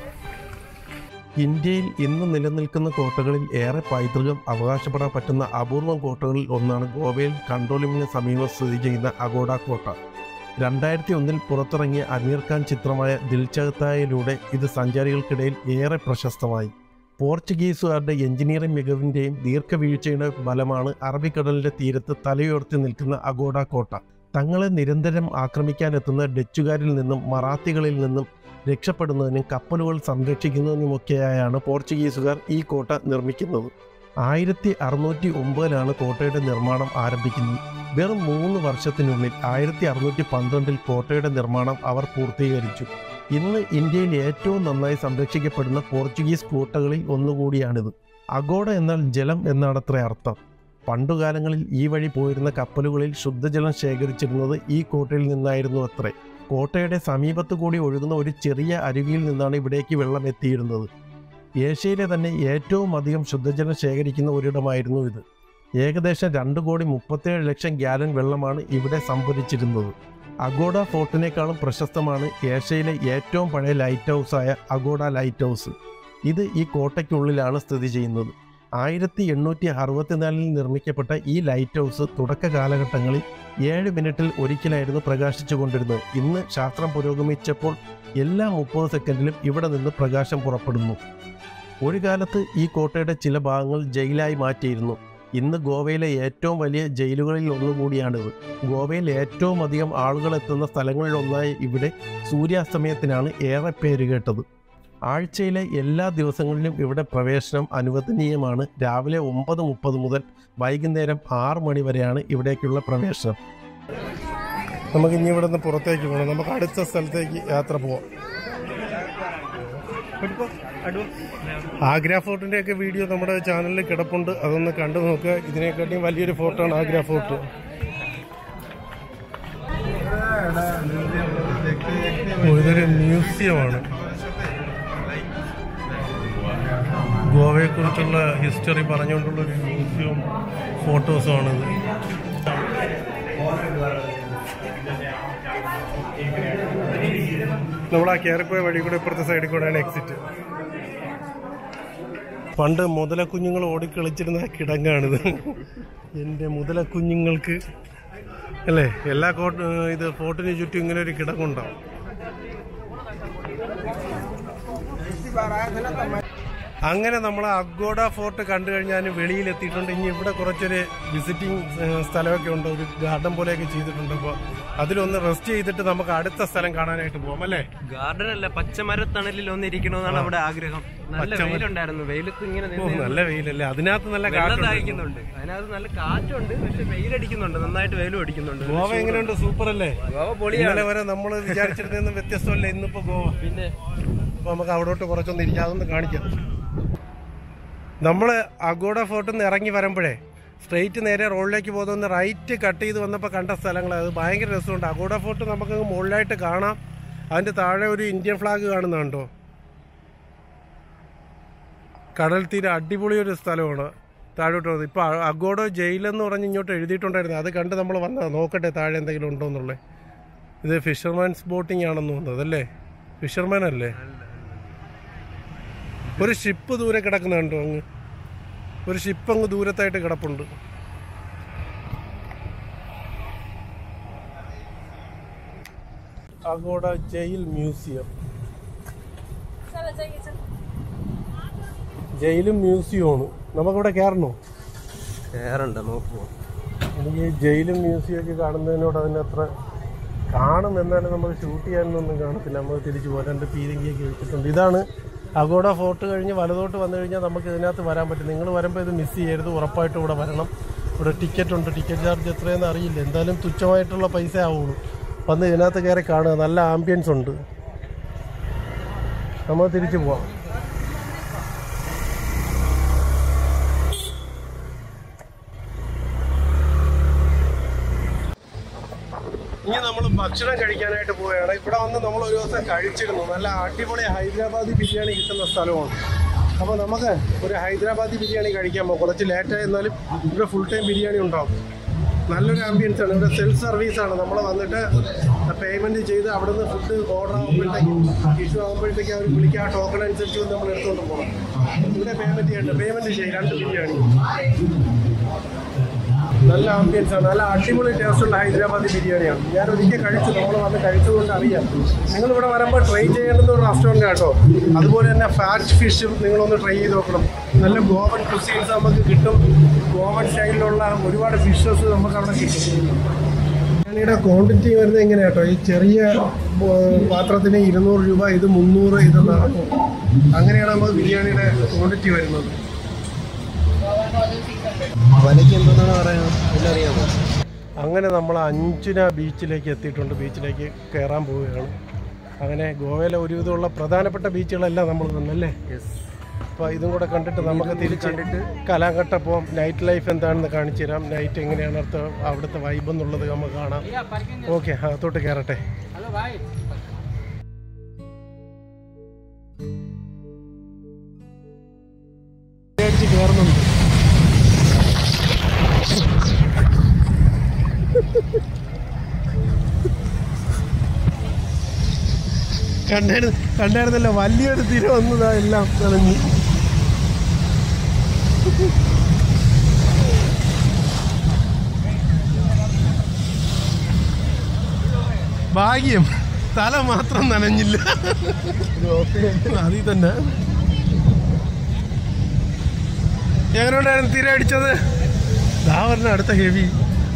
ഇന്ത്യയിൽ ഇന്ന് നിലനിൽക്കുന്ന കോട്ടകളിൽ ഏറെ പൈതൃകം അവകാശപ്പെടാൻ പറ്റുന്ന അപൂർവം കോട്ടകളിൽ ഒന്നാണ് ഗോവയിൽ കണ്ടോലിമിന് സമീപം സ്ഥിതി ചെയ്യുന്ന അഗോഡ കോട്ട രണ്ടായിരത്തി ഒന്നിൽ പുറത്തിറങ്ങിയ അമീർ ഖാൻ ചിത്രമായ ദിൽചഹത്തായിലൂടെ ഇത് സഞ്ചാരികൾക്കിടയിൽ ഏറെ പ്രശസ്തമായി പോർച്ചുഗീസുകാരുടെ എഞ്ചിനീയറിംഗ് മികവിന്റെയും ദീർഘവീഴ്ചയുടെ ഫലമാണ് അറബിക്കടലിന്റെ തീരത്ത് തലയുയർത്തി നിൽക്കുന്ന അഗോഡ കോട്ട തങ്ങളെ നിരന്തരം ആക്രമിക്കാനെത്തുന്ന ഡച്ചുകാരിൽ നിന്നും മറാത്തികളിൽ നിന്നും രക്ഷപ്പെടുന്നതിനും കപ്പലുകൾ സംരക്ഷിക്കുന്നതിനുമൊക്കെയായാണ് പോർച്ചുഗീസുകാർ ഈ കോട്ട നിർമ്മിക്കുന്നത് ആയിരത്തി അറുന്നൂറ്റി ഒമ്പതിലാണ് കോട്ടയുടെ നിർമ്മാണം ആരംഭിക്കുന്നത് വെറും മൂന്ന് വർഷത്തിനുള്ളിൽ ആയിരത്തി അറുന്നൂറ്റി പന്ത്രണ്ടിൽ കോട്ടയുടെ നിർമ്മാണം അവർ പൂർത്തീകരിച്ചു ഇന്ന് ഇന്ത്യയിൽ ഏറ്റവും നന്നായി സംരക്ഷിക്കപ്പെടുന്ന പോർച്ചുഗീസ് കോട്ടകളിൽ ഒന്നുകൂടിയാണിത് അഗോഡ എന്നാൽ ജലം എന്നാണത്രേ അർത്ഥം പണ്ടുകാലങ്ങളിൽ ഈ വഴി പോയിരുന്ന കപ്പലുകളിൽ ശുദ്ധജലം ശേഖരിച്ചിരുന്നത് ഈ കോട്ടയിൽ നിന്നായിരുന്നു അത്രേ കോട്ടയുടെ സമീപത്തു കൂടി ഒഴുകുന്ന ഒരു ചെറിയ അരുവിയിൽ നിന്നാണ് ഇവിടേക്ക് വെള്ളം എത്തിയിരുന്നത് ഏഷ്യയിലെ തന്നെ ഏറ്റവും അധികം ശുദ്ധജലം ശേഖരിക്കുന്ന ഒരിടമായിരുന്നു ഇത് ഏകദേശം രണ്ട് കോടി മുപ്പത്തേഴ് ലക്ഷം ഗ്യാലൻ വെള്ളമാണ് ഇവിടെ സംഭരിച്ചിരുന്നത് അഗോഡ ഫോർട്ടിനേക്കാളും പ്രശസ്തമാണ് ഏഷ്യയിലെ ഏറ്റവും പഴയ ലൈറ്റ് ഹൗസായ അഗോഡ ലൈറ്റ് ഹൗസ് ഇത് ഈ കോട്ടയ്ക്കുള്ളിലാണ് സ്ഥിതി ചെയ്യുന്നത് ആയിരത്തി എണ്ണൂറ്റി അറുപത്തിനാലിൽ നിർമ്മിക്കപ്പെട്ട ഈ ലൈറ്റ് ഹൗസ് തുടക്ക കാലഘട്ടങ്ങളിൽ ഏഴ് മിനിറ്റിൽ ഒരിക്കലായിരുന്നു പ്രകാശിച്ചു കൊണ്ടിരുന്നത് ഇന്ന് ശാസ്ത്രം പുരോഗമിച്ചപ്പോൾ എല്ലാ മുപ്പത് സെക്കൻഡിലും ഇവിടെ നിന്ന് പ്രകാശം പുറപ്പെടുന്നു ഒരു കാലത്ത് ഈ കോട്ടയുടെ ചില ഭാഗങ്ങൾ ജയിലായി മാറ്റിയിരുന്നു ഇന്ന് ഗോവയിലെ ഏറ്റവും വലിയ ജയിലുകളിൽ ഒന്നുകൂടിയാണിത് ഗോവയിൽ ഏറ്റവും അധികം ആളുകൾ എത്തുന്ന സ്ഥലങ്ങളിലൊന്നായ ഇവിടെ സൂര്യാസ്തമയത്തിനാണ് ഏറെ പേര് കേട്ടത് ആഴ്ചയിലെ എല്ലാ ദിവസങ്ങളിലും ഇവിടെ പ്രവേശനം അനുവദനീയമാണ് രാവിലെ ഒമ്പത് മുപ്പത് മുതൽ വൈകുന്നേരം ആറ് മണി വരെയാണ് ഇവിടേക്കുള്ള പ്രവേശനം നമുക്ക് ഇനി ഇവിടെ നിന്ന് പുറത്തേക്ക് പോകണം നമുക്ക് അടുത്ത സ്ഥലത്തേക്ക് യാത്ര പോവാം ആഗ്ര ഫോർട്ടിന്റെ ഒക്കെ വീഡിയോ നമ്മുടെ ചാനലിൽ കിടപ്പുണ്ട് അതൊന്ന് കണ്ടു നോക്കുക ഇതിനെക്കാട്ടിയും വലിയൊരു ഫോർട്ടാണ് ആഗ്ര ഫോർട്ട് ഓ, ഇതൊരു മ്യൂസിയമാണ് ഗോവയെ കുറിച്ചുള്ള ഹിസ്റ്ററി പറഞ്ഞുകൊണ്ടുള്ള ഒരു മ്യൂസിയവും ഫോട്ടോസുമാണിത് നമ്മൾ ആ കയറിപ്പോയ വഴി കൂടെ ഇപ്പുറത്തെ സൈഡിൽ കൂടെയാണ് എക്സിറ്റ് പണ്ട് മുതലക്കുഞ്ഞുങ്ങൾ ഓടിക്കളിച്ചിരുന്ന ആ കിടങ്ങാണിത് എൻ്റെ മുതലക്കുഞ്ഞുങ്ങൾക്ക് അല്ലേ എല്ലാ കോട്ട് ഇത് ഫോർട്ടിന് ചുറ്റും ഇങ്ങനെ ഒരു കിടങ്ങുണ്ടാവും അങ്ങനെ നമ്മൾ അഗോഡ ഫോർട്ട് കണ്ടു കഴിഞ്ഞാൽ വെളിയിൽ എത്തിയിട്ടുണ്ട് ഇനി ഇവിടെ കുറച്ചൊരു വിസിറ്റിംഗ് സ്ഥലമൊക്കെ ഉണ്ട് ഒരു ഗാർഡൻ പോലെയൊക്കെ ചെയ്തിട്ടുണ്ട് അപ്പോൾ അതിലൊന്ന് റെസ്റ്റ് ചെയ്തിട്ട് നമുക്ക് അടുത്ത സ്ഥലം കാണാനായിട്ട് പോകാം അല്ലേ ഗാർഡൻ അല്ല പച്ചമരത്തണലിൽ ഒന്ന് ഇരിക്കണമെന്നാണ് നമ്മുടെ ആഗ്രഹം നല്ല പച്ചമര- വെയിലുണ്ടായിരുന്നു വെയിലത്ത് ഇങ്ങനെ ഓ നിന്ന് നല്ല വെയിലല്ലേ അതിനകത്ത് നല്ല വെള്ളം കാറ്റുണ്ട് ദാഹിക്കുന്നുണ്ട് അതിനകത്ത് നല്ല കാറ്റുണ്ട് പക്ഷെ വെയിലടിക്കുന്നുണ്ട് നന്നായിട്ട് വെയിലും അടിക്കുന്നുണ്ട് ഗോവ എങ്ങനെയുണ്ട് സൂപ്പർ അല്ലേ ഗോവ പൊളിയാണ് ഇന്നലെ വരെ നമ്മൾ വിചാരിച്ചിരുന്ന വ്യത്യസ്തമല്ലേ ഇന്നിപ്പോ ഗോവ പിന്നെ അപ്പൊ നമുക്ക് അവിടോട്ട് കുറച്ചൊന്ന് ഇരിക്കാം അതൊന്ന് കാണിക്കാം നമ്മൾ അഗോഡ ഫോർട്ടിൽ നിന്ന് ഇറങ്ങി വരുമ്പോഴേ സ്ട്രെയിറ്റ് നേരെ റോഡിലേക്ക് പോകുന്ന റൈറ്റ് കട്ട് ചെയ്ത് വന്നപ്പോൾ കണ്ട സ്ഥലങ്ങൾ അത് ഭയങ്കര രസമുണ്ട് അഗോഡ ഫോർട്ട് നമുക്ക് മുകളിലായിട്ട് കാണാം അതിൻ്റെ താഴെ ഒരു ഇന്ത്യൻ ഫ്ലാഗ് കാണുന്നുണ്ടോ കടൽ തീരെ അടിപൊളി ഒരു സ്ഥലമാണ് താഴോട്ട് വന്നത് ഇപ്പോൾ അഗോഡോ ജയിലെന്ന് പറഞ്ഞ് ഇങ്ങോട്ട് എഴുതിയിട്ടുണ്ടായിരുന്നു അത് കണ്ട് നമ്മൾ വന്നത് നോക്കട്ടെ താഴെ എന്തെങ്കിലും ഉണ്ടോ എന്നുള്ളത് ഇത് ഫിഷർമാൻസ് ബോട്ടിംഗ് ആണെന്ന് തോന്നുന്നത് അല്ലേ ഫിഷർമാൻ അല്ലേ ഒരു ഷിപ്പ് ദൂരെ കിടക്കുന്നുണ്ടോ അങ്ങ് ഒരു ഷിപ്പ് അങ്ങ് ദൂരത്തായിട്ട് കിടപ്പുണ്ട് അഗോഡ ജയിൽ മ്യൂസിയം ജയിലും മ്യൂസിയമാണ് നമുക്കിവിടെ കയറണോ വേറുണ്ട് നോക്കുമോ എനിക്ക് ജയിലും മ്യൂസിയം ഒക്കെ കാണുന്നതിനോട് അതിനത്ര കാണും എന്നാലും നമ്മൾ ഷൂട്ട് ചെയ്യാനൊന്നും കാണത്തില്ല നമ്മൾ തിരിച്ചു പോകാൻ രണ്ട് പീരങ്കിയൊക്കെ വെച്ചിട്ടുണ്ട് ഇതാണ് അഗോഡ ഫോർട്ട് കഴിഞ്ഞ് വലതോട്ട് വന്നു കഴിഞ്ഞാൽ നമുക്ക് ഇതിനകത്ത് വരാൻ പറ്റും നിങ്ങൾ വരുമ്പോൾ ഇത് മിസ് ചെയ്യരുത് ഉറപ്പായിട്ടും ഇവിടെ വരണം ഇവിടെ ടിക്കറ്റ് ഉണ്ട് ടിക്കറ്റ് ചാർജ് എത്രയെന്ന് അറിയില്ല എന്തായാലും തുച്ഛമായിട്ടുള്ള പൈസ ആവുള്ളൂ വന്ന് ഇതിനകത്ത് കയറി കാണുക നല്ല ആംബിയൻസ് ഉണ്ട് നമ്മൾ തിരിച്ചു പോവാം ഇനി നമ്മൾ ഭക്ഷണം കഴിക്കാനായിട്ട് പോവുകയാണ് ഇവിടെ വന്ന് നമ്മൾ ഒരു ദിവസം കഴിച്ചിരുന്നു നല്ല അടിപൊളി ഹൈദരാബാദി ബിരിയാണി കിട്ടുന്ന സ്ഥലമാണ് അപ്പോൾ നമുക്ക് ഒരു ഹൈദരാബാദി ബിരിയാണി കഴിക്കാൻ പോകും കുറച്ച് ലേറ്റായി എന്നാലും ഇവിടെ ഫുൾ ടൈം ബിരിയാണി ഉണ്ടാവും നല്ലൊരു ആംബിയൻസ് ആണ് ഇവിടെ സെൽഫ് സർവീസ് ആണ് നമ്മൾ വന്നിട്ട് പേയ്മെന്റ് ചെയ്ത് അവിടുന്ന് ഫുഡ് ഓർഡർ ആകുമ്പോഴത്തേക്കും ഇഷ്യൂ ആകുമ്പോഴത്തേക്കും അവർ വിളിക്കുക ആ ടോക്കൺ അനുസരിച്ച് വന്ന് നമ്മൾ എടുത്തുകൊണ്ട് പോകണം ഇവിടെ പേയ്മെന്റ് ചെയ്യണ്ട പേയ്മെന്റ് ചെയ്യും രണ്ട് ബിരിയാണി നല്ല ആംബിയൻസ് ആണ് നല്ല അടിപൊളി ടേസ്റ്റുള്ള ഹൈദരാബാദി ബിരിയാണിയാണ് ഞാൻ ഒരിക്കൽ കഴിച്ചു നമ്മൾ വന്ന് കഴിച്ചതുകൊണ്ട് അറിയാം നിങ്ങൾ ഇവിടെ വരുമ്പോൾ ട്രൈ ചെയ്യേണ്ടുന്ന ഒരു റെസ്റ്റോറൻറ്റ് കേട്ടോ അതുപോലെ തന്നെ ഫാറ്റ് ഫിഷും നിങ്ങളൊന്ന് ട്രൈ ചെയ്ത് നോക്കണം നല്ല ഗോവൻ കുസീൻസ് നമുക്ക് കിട്ടും ഗോവൻ സ്റ്റൈലിലുള്ള ഒരുപാട് ഫിഷസ് നമുക്ക് അവിടെ കിട്ടും ബിരിയാണിയുടെ ക്വാണ്ടിറ്റി വരുന്നത് എങ്ങനെയാ കേട്ടോ ഈ ചെറിയ ഏർ, പാത്രത്തിന് ഇരുന്നൂറ് രൂപ ഇത് മുന്നൂറ് ഇത് നാനൂറ് അങ്ങനെയാണ് നമുക്ക് ബിരിയാണിയുടെ ക്വാണ്ടിറ്റി വരുന്നത് വലയ്ക്ക് എന്തെന്നാണ് പറയുന്നത് അറിയാമോ അങ്ങനെ നമ്മൾ അഞ്ചുന ബീച്ചിലേക്ക് എത്തിയിട്ടുണ്ട് ബീച്ചിലേക്ക് കയറാൻ പോവുകയാണ് അങ്ങനെ ഗോവയിലെ ഒരുവിധമുള്ള പ്രധാനപ്പെട്ട ബീച്ചുകളെല്ലാം നമ്മൾ തന്നല്ലേ അപ്പോൾ ഇതും കൂടെ കണ്ടിട്ട് നമുക്ക് തിരിച്ച് കണ്ടിട്ട് കലാങ്കട്ട പോകാം നൈറ്റ് ലൈഫ് എന്താണെന്ന് കാണിച്ചു തരാം നൈറ്റ് എങ്ങനെയാണ് അടുത്ത അവിടുത്തെ വൈബ് എന്നുള്ളത് നമുക്ക് കാണാം ഓക്കെ അകത്തോട്ട് കയറട്ടെ അടിച്ച് കയറുന്നുണ്ട് കണ്ടായിരുന്നു കണ്ടായിരുന്നല്ലോ വലിയൊരു തിര വന്നതാ എല്ലാം നനഞ്ഞ് ഭാഗ്യം തല മാത്രം നനഞ്ഞില്ല അതിൽ തന്നെ എങ്ങനെയുണ്ടായിരുന്നു തിര അടിച്ചത് ദാ പറഞ്ഞ അടുത്ത ഹെവി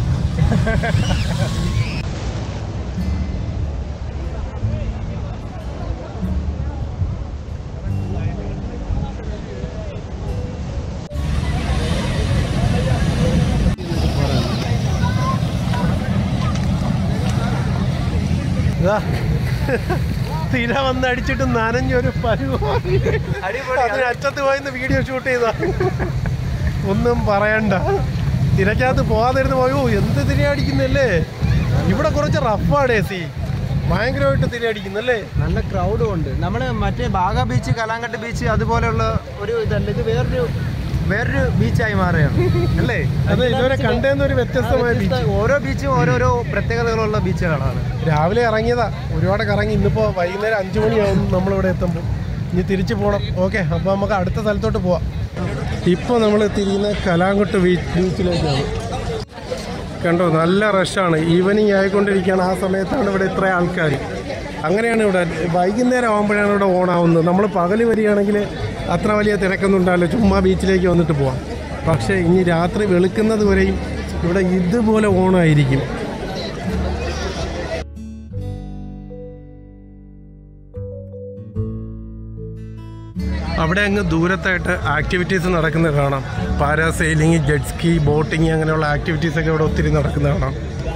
ഇതാ തിര വന്ന് അടിച്ചിട്ട് നനഞ്ഞൊരു പരിപാടി അതിന് അറ്റത്ത് പോയിന്ന് വീഡിയോ ഷൂട്ട് ചെയ്ത ഒന്നും പറയണ്ട തിരക്കകത്ത് പോകാതിരുന്ന് പോയോ എന്ത് തിര അടിക്കുന്നല്ലേ ഇവിടെ കുറച്ച് റഫാണ് സി ഭയങ്കരമായിട്ട് തിര അടിക്കുന്നല്ലേ നല്ല ക്രൗഡും ഉണ്ട് നമ്മള് മറ്റേ ബാഗ ബീച്ച് കലാങ്കട്ട് ബീച്ച് അതുപോലെയുള്ള ഒരു ഇതല്ല ഇത് വേറൊരു വേറൊരു ബീച്ചായി മാറുകയാണ് അല്ലേ അത് ഇതുവരെ കണ്ടേന്ന ഒരു വ്യത്യസ്തമായ ബീച്ച് ഓരോ ബീച്ചും ഓരോരോ പ്രത്യേകതകളുള്ള ബീച്ചുകളാണ് രാവിലെ ഇറങ്ങിയതാ ഒരുപാട് കറങ്ങി ഇന്നിപ്പോ വൈകുന്നേരം അഞ്ചു മണിയാവും നമ്മളിവിടെ എത്തുമ്പോൾ ഇനി തിരിച്ചു പോകണം ഓക്കെ അപ്പോൾ നമുക്ക് അടുത്ത സ്ഥലത്തോട്ട് പോവാം ഇപ്പോൾ നമ്മൾ എത്തിയിരിക്കുന്ന കലാങ്കുട്ട് ബീച്ച് ബീച്ചിലേക്കാണ് കണ്ടോ നല്ല റഷാണ് ഈവനിങ് ആയിക്കൊണ്ടിരിക്കുകയാണ് ആ സമയത്താണ് ഇവിടെ ഇത്ര ആൾക്കാർ അങ്ങനെയാണ് ഇവിടെ വൈകുന്നേരം ആകുമ്പോഴാണ് ഇവിടെ ഓണാവുന്നത് നമ്മൾ പകൽ വരികയാണെങ്കിൽ അത്ര വലിയ തിരക്കൊന്നും ഉണ്ടാവില്ല ചുമ്മാ ബീച്ചിലേക്ക് വന്നിട്ട് പോവാം പക്ഷേ ഇനി രാത്രി വെളുക്കുന്നത് വരെയും ഇവിടെ ഇതുപോലെ ഓണമായിരിക്കും അവിടെ അങ്ങ് ദൂരത്തായിട്ട് ആക്ടിവിറ്റീസ് നടക്കുന്നത് കാണാം പാരാസെയിലിംഗ് ജെറ്റ് സ്കി ബോട്ടിങ് അങ്ങനെയുള്ള ആക്ടിവിറ്റീസ് ഒക്കെ ഇവിടെ ഒത്തിരി നടക്കുന്നത് കാണാം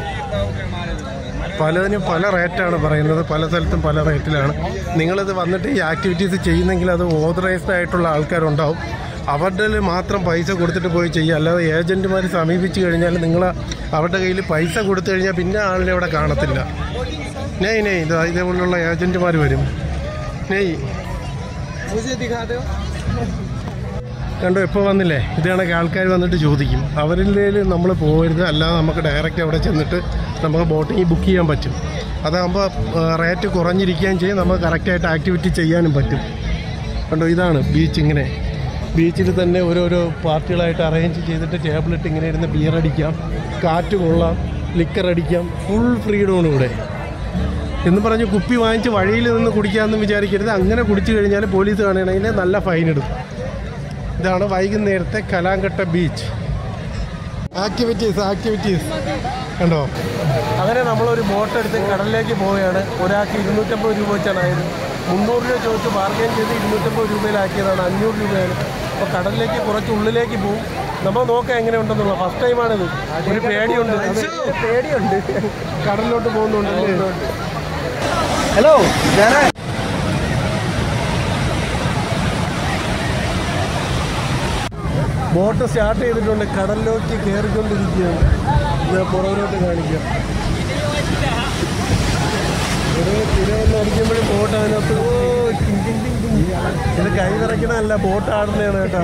പലതിനും പല റേറ്റാണ് പറയുന്നത് പല സ്ഥലത്തും പല റേറ്റിലാണ് നിങ്ങളിത് വന്നിട്ട് ഈ ആക്ടിവിറ്റീസ് ചെയ്യുന്നെങ്കിൽ അത് ഓതറൈസ്ഡ് ആയിട്ടുള്ള ആൾക്കാരുണ്ടാവും അവരുടെ മാത്രം പൈസ കൊടുത്തിട്ട് പോയി ചെയ്യുക അല്ലാതെ ഏജൻറ്റുമാർ സമീപിച്ചു കഴിഞ്ഞാൽ നിങ്ങൾ അവരുടെ കയ്യിൽ പൈസ കൊടുത്തു കഴിഞ്ഞാൽ പിന്നെ ആളിനെ അവിടെ കാണത്തില്ല നെയ് നെയ് ഇത് ഇതേപോലുള്ള ഏജൻറ്റുമാർ വരും നെയ് मुझे दिखा दो കണ്ടോ ഇപ്പോൾ വന്നില്ലേ ഇത് കണക്ക് ആൾക്കാർ വന്നിട്ട് ചോദിക്കും അവരിൽ നമ്മൾ പോകരുത് അല്ലാതെ നമുക്ക് ഡയറക്റ്റ് അവിടെ ചെന്നിട്ട് നമുക്ക് ബോട്ടിങ് ബുക്ക് ചെയ്യാൻ പറ്റും അതാകുമ്പോൾ റേറ്റ് കുറഞ്ഞിരിക്കുകയും ചെയ്യും നമുക്ക് കറക്റ്റായിട്ട് ആക്ടിവിറ്റി ചെയ്യാനും പറ്റും കണ്ടോ ഇതാണ് ബീച്ച് ഇങ്ങനെ ബീച്ചിൽ തന്നെ ഓരോരോ പാർട്ടികളായിട്ട് അറേഞ്ച് ചെയ്തിട്ട് ടേബിളിട്ട് ഇങ്ങനെ ഇരുന്ന് ബിയർ അടിക്കാം കാറ്റ് കൊള്ളാം ലിക്കർ അടിക്കാം ഫുൾ ഫ്രീഡമാണ് ഇവിടെ എന്ന് പറഞ്ഞ് കുപ്പി വാങ്ങിച്ച് വഴിയിൽ നിന്ന് കുടിക്കാമെന്ന് വിചാരിക്കരുത് അങ്ങനെ കുടിച്ചു കഴിഞ്ഞാൽ പോലീസ് കാണുകയാണെങ്കിൽ നല്ല ഫൈൻ ഇടും ഇതാണ് വൈകുന്നേരത്തെ കലാങ്കട്ട ബീച്ച് ആക്ടിവിറ്റീസ് ആക്ടിവിറ്റീസ് കണ്ടോ അങ്ങനെ നമ്മളൊരു ബോട്ട് എടുത്ത് കടലിലേക്ക് പോവുകയാണ് ഒരാൾക്ക് ഇരുന്നൂറ്റമ്പത് രൂപ വെച്ചാണ് ആയത് മുന്നൂറ് രൂപ ചോദിച്ച് ബാർഗൈൻ ചെയ്ത് ഇരുന്നൂറ്റമ്പത് രൂപയിലാക്കിയതാണ് അഞ്ഞൂറ് രൂപയാണ് അപ്പോൾ കടലിലേക്ക് കുറച്ച് ഉള്ളിലേക്ക് പോകും നമ്മൾ നോക്കാം എങ്ങനെയുണ്ടെന്നുള്ള ഫസ്റ്റ് ടൈമാണിത് ഒരു പേടിയുണ്ട് അത് പേടിയുണ്ട് കടലിലോട്ട് പോകുന്നുണ്ട് ഹലോ ഞാന് ബോട്ട് സ്റ്റാർട്ട് ചെയ്തിട്ടുണ്ട് കടലിലേക്ക് കയറിക്കൊണ്ടിരിക്കുകയാണ് ഞാൻ പുറകിലോട്ട് കാണിക്കാം ഒരു തിരയൊന്നും അടിക്കുമ്പോഴും ബോട്ട് അതിനകത്ത് ഓ, ടിങ് ടിങ് ടിങ് ടിങ്. ഇത് കൈ നിറയ്ക്കണമല്ല ബോട്ട് ആടുന്നതാണ് കേട്ടോ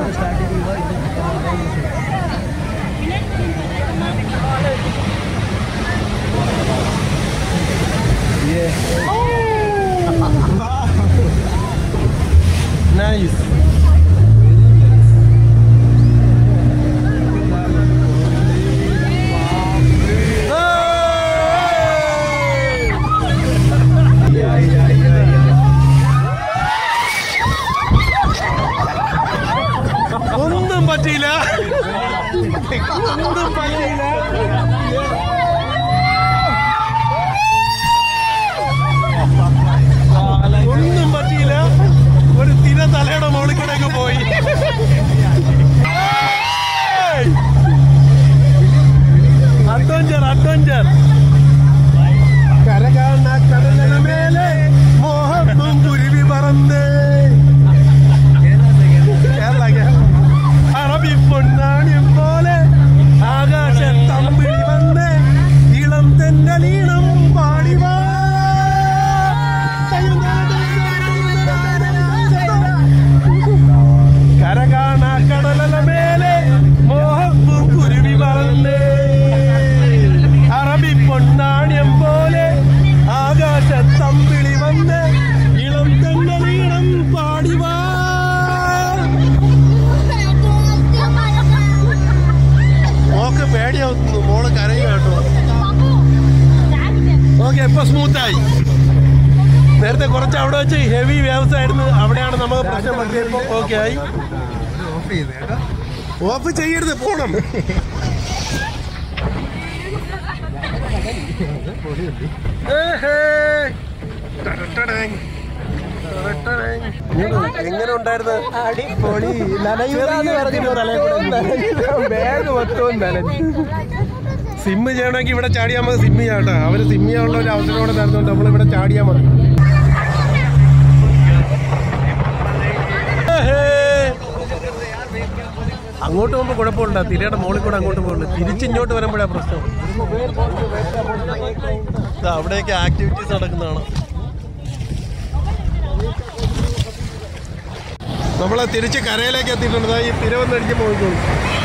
നൈസ് ഒന്നും പറ്റിയില്ല ഒന്നും പറ്റിയില്ല ഒന്നും പറ്റിയില്ല ഒരു തിര തലയുടെ മുകളിൽ കൂടെ അങ്ങ് പോയി അഡ്വഞ്ചർ അഡ്വഞ്ചർ കരകാണ കടലിന് മേലെ മോഹത്തും കുരുവി പറന്നേ കേരള കേരള അറബി പൊന്നാണിയം പോലെ ആകാശത്തമ്പിളി വന്ന് ഇളം തെന്നലീണം പാടിവാ കരകാണ കടലല മേലെ മോഹപ്പും കുരുവി പറന്നേ അറബി പൊന്നാണ്യം പോലെ ആകാശത്തമ്പിളി വന്ന് ഇളം തെന്നലീണം പാടിവാ മോക്ക് പേടിയാവുന്നു മോള് കരയും കേട്ടോ ഓക്കെ ഇപ്പൊ സ്മൂത്തായി നേരത്തെ കുറച്ച് അവിടെ വെച്ച് ഹെവി വേവ്സ് ആയിരുന്നു അവിടെയാണ് നമുക്ക് പ്രശ്നം പറ്റിയപ്പോൾ ഓക്കെ ആയി ഓഫ് ചെയ്ത് കേട്ടോ ഓഫ് ചെയ്യരുത് പോണം എങ്ങനെ ഉണ്ടായിരുന്നു അടിപൊളി നനയൂരാന്ന് ചെറിയ തലയിൽ കൂടെ ബാഗ് മൊത്തവും നനഞ്ഞു സിമ്മ് ചെയ്യണമെങ്കിൽ ഇവിടെ ചാടിയാൽ മതി സിമ്മ് ചെയ്യാട്ടോ അവര് സിമ്മ് ചെയ്യാനുള്ള ഒരു അവസരം തരുന്നുണ്ട് നമ്മൾ ഇവിടെ ചാടിയാൽ മതി ഏഹേ. അങ്ങോട്ട് പോകുമ്പോൾ കുഴപ്പമുണ്ടോ തിരയുടെ മുകളിൽ കൂടെ അങ്ങോട്ട് പോകുന്നുണ്ട് തിരിച്ചിങ്ങോട്ട് വരുമ്പോഴാണ് പ്രശ്നം ദാ അവിടെയൊക്കെ ആക്ടിവിറ്റീസ് നടക്കുന്നതാണ് നമ്മളെ തിരിച്ച് കരയിലേക്ക് എത്തിയിട്ടുണ്ട് ദാ ഈ തിര വന്നടിച്ച് പോയിക്കോളും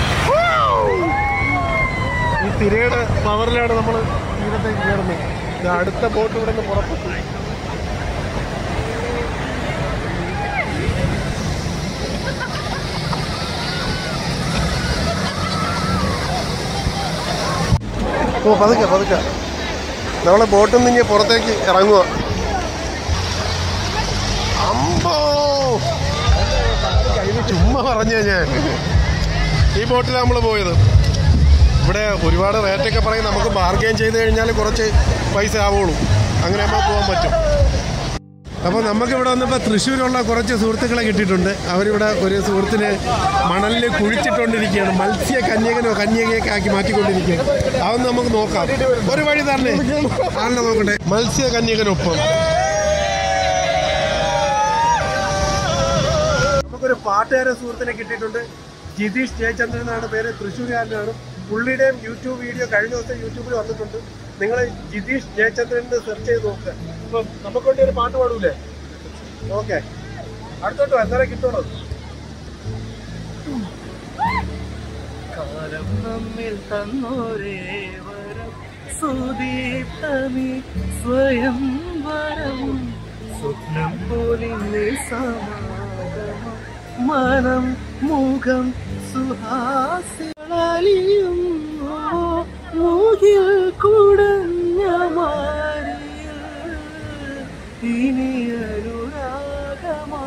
ഈ തിരയുടെ പവറിലാണ് നമ്മൾ തീരത്തേക്ക് കയറുന്നത് ഇത് അടുത്ത ബോട്ട് ഇവിടെ നിന്ന് പുറപ്പെട്ടു ഓ പതുക്കെ പതുക്കെ നമ്മളെ ബോട്ടിൽ നിന്ന് ഇങ്ങനെ പുറത്തേക്ക് ഇറങ്ങുക അമ്പോ പറഞ്ഞു ഞാൻ ഈ ബോട്ടിലാണ് നമ്മൾ പോയത് ഇവിടെ ഒരുപാട് റേറ്റൊക്കെ പറയും നമുക്ക് ബാർഗെയിൻ ചെയ്ത് കഴിഞ്ഞാൽ കുറച്ച് പൈസ ആവുള്ളൂ അങ്ങനെ ആകുമ്പോൾ പോകാൻ പറ്റും അപ്പോൾ നമുക്ക് ഇവിടെ വന്നപ്പോൾ തൃശ്ശൂരുള്ള കുറച്ച് സുഹൃത്തുക്കളെ കിട്ടിയിട്ടുണ്ട് അവരിവിടെ ഒരു സുഹൃത്തിന് മണലിൽ കുഴിച്ചിട്ടുകൊണ്ടിരിക്കുകയാണ് മത്സ്യ കന്യകനോ കന്യകയൊക്കെ ആക്കി മാറ്റിക്കൊണ്ടിരിക്കുകയാണ് അതൊന്ന് നമുക്ക് നോക്കാം ഒരു വഴി തന്നെ ആളിനെ നോക്കട്ടെ മത്സ്യ കന്യകനൊപ്പം നമുക്കൊരു പാട്ടുകാരൻ സുഹൃത്തിനെ കിട്ടിയിട്ടുണ്ട് ജിതീഷ് ജയചന്ദ്രൻ എന്നാണ് പേര് തൃശ്ശൂരുകാരനാണ് പുള്ളിയുടെയും യൂട്യൂബ് വീഡിയോ കഴിഞ്ഞ ദിവസം യൂട്യൂബിൽ വന്നിട്ടുണ്ട് നിങ്ങൾ ജിതീഷ് ജയചന്ദ്രൻ സെർച്ച് ചെയ്ത് നോക്കുക അപ്പൊ നമുക്ക് വേണ്ടി ഒരു പാട്ട് പാടൂലേ ഓക്കെ അടുത്തോട്ടോ എന്തായാലും കിട്ടുള്ളൂ കാലം നമ്മിൽ തന്നോരേ വരം സുദീപ്തമി സ്വയം വരം സ്വപ്നം പോലിന്ന് സമാഗമം മനം മുഖം സുഹാസികളിയും മൂകിൽ കുടഞ്ഞ മാറിയ ഇനി അനുരാഗമാ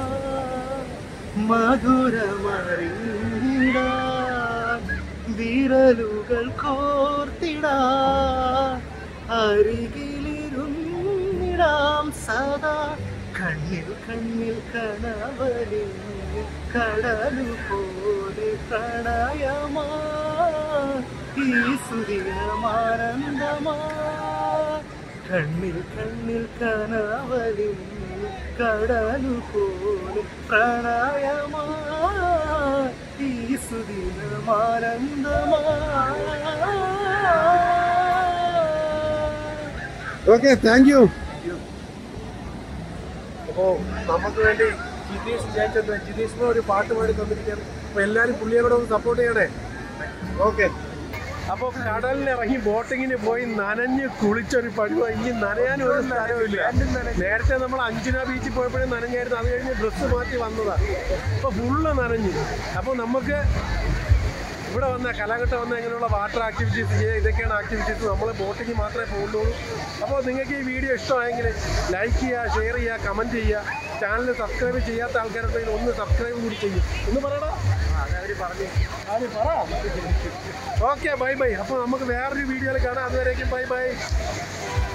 മധുരമറിഞ്ഞിടാൻ വിരലുകൾ കോർത്തിടാൻ അരികിലിരുന്നിടാം സദാ കണ്ണിൽ കണ്ണിൽ കനവലിൽ കടലു പോലെ പ്രണയമാ ഈ സുദിനമാനന്ദമാ കണ്ണിൽ കണ്ണിൽ കനവലിൽ കടലു പോലെ പ്രണയമാ ഈ സുദിനമാനന്ദമാ ഓക്കെ താങ്ക് യു അപ്പോ നമുക്ക് വേണ്ടി ജിതീഷ് ജയചന്ദ്രൻ ജിതീഷിന് ഒരു പാട്ട് പാടി തന്നിരിക്കുകയാണ് അപ്പൊ എല്ലാരും പുള്ളിയെ കൂടെ ഒന്ന് സപ്പോർട്ട് ചെയ്യണേ ഓക്കെ അപ്പൊ കടലിൽ ഇറങ്ങി ബോട്ടിങ്ങിന് പോയി നനഞ്ഞ് കുളിച്ചൊരു പഴുവ ഇനി നനയാൻ ഒരു സ്ഥലമില്ല നേരത്തെ നമ്മൾ അഞ്ചുന ബീച്ചിൽ പോയപ്പോഴും നനഞ്ഞായിരുന്നു അത് കഴിഞ്ഞ് ഡ്രസ്സ് മാറ്റി വന്നതാ അപ്പൊ ഫുള്ള് നനഞ്ഞു അപ്പൊ നമുക്ക് ഇവിടെ വന്ന കലാഘട്ട വന്ന ഇങ്ങനെയുള്ള വാട്ടർ ആക്ടിവിറ്റീസ് ചെയ്യുക ഇതൊക്കെയാണ് ആക്ടിവിറ്റീസ് നമ്മൾ ബോട്ടിങ് മാത്രമേ പോകുന്നുള്ളൂ അപ്പോൾ നിങ്ങൾക്ക് ഈ വീഡിയോ ഇഷ്ടമായെങ്കിൽ ലൈക്ക് ചെയ്യുക ഷെയർ ചെയ്യുക കമൻറ്റ് ചെയ്യുക ചാനൽ സബ്സ്ക്രൈബ് ചെയ്യാത്ത ആൾക്കാരുണ്ടെങ്കിൽ ഒന്ന് സബ്സ്ക്രൈബ് കൂടി ചെയ്യും ഒന്ന് പറയടാ പറഞ്ഞു ആര് പറ ഓക്കെ ബൈ ബൈ അപ്പോൾ നമുക്ക് വേറൊരു വീഡിയോയിൽ കാണാം അതുവരേക്കും ബൈ ബൈ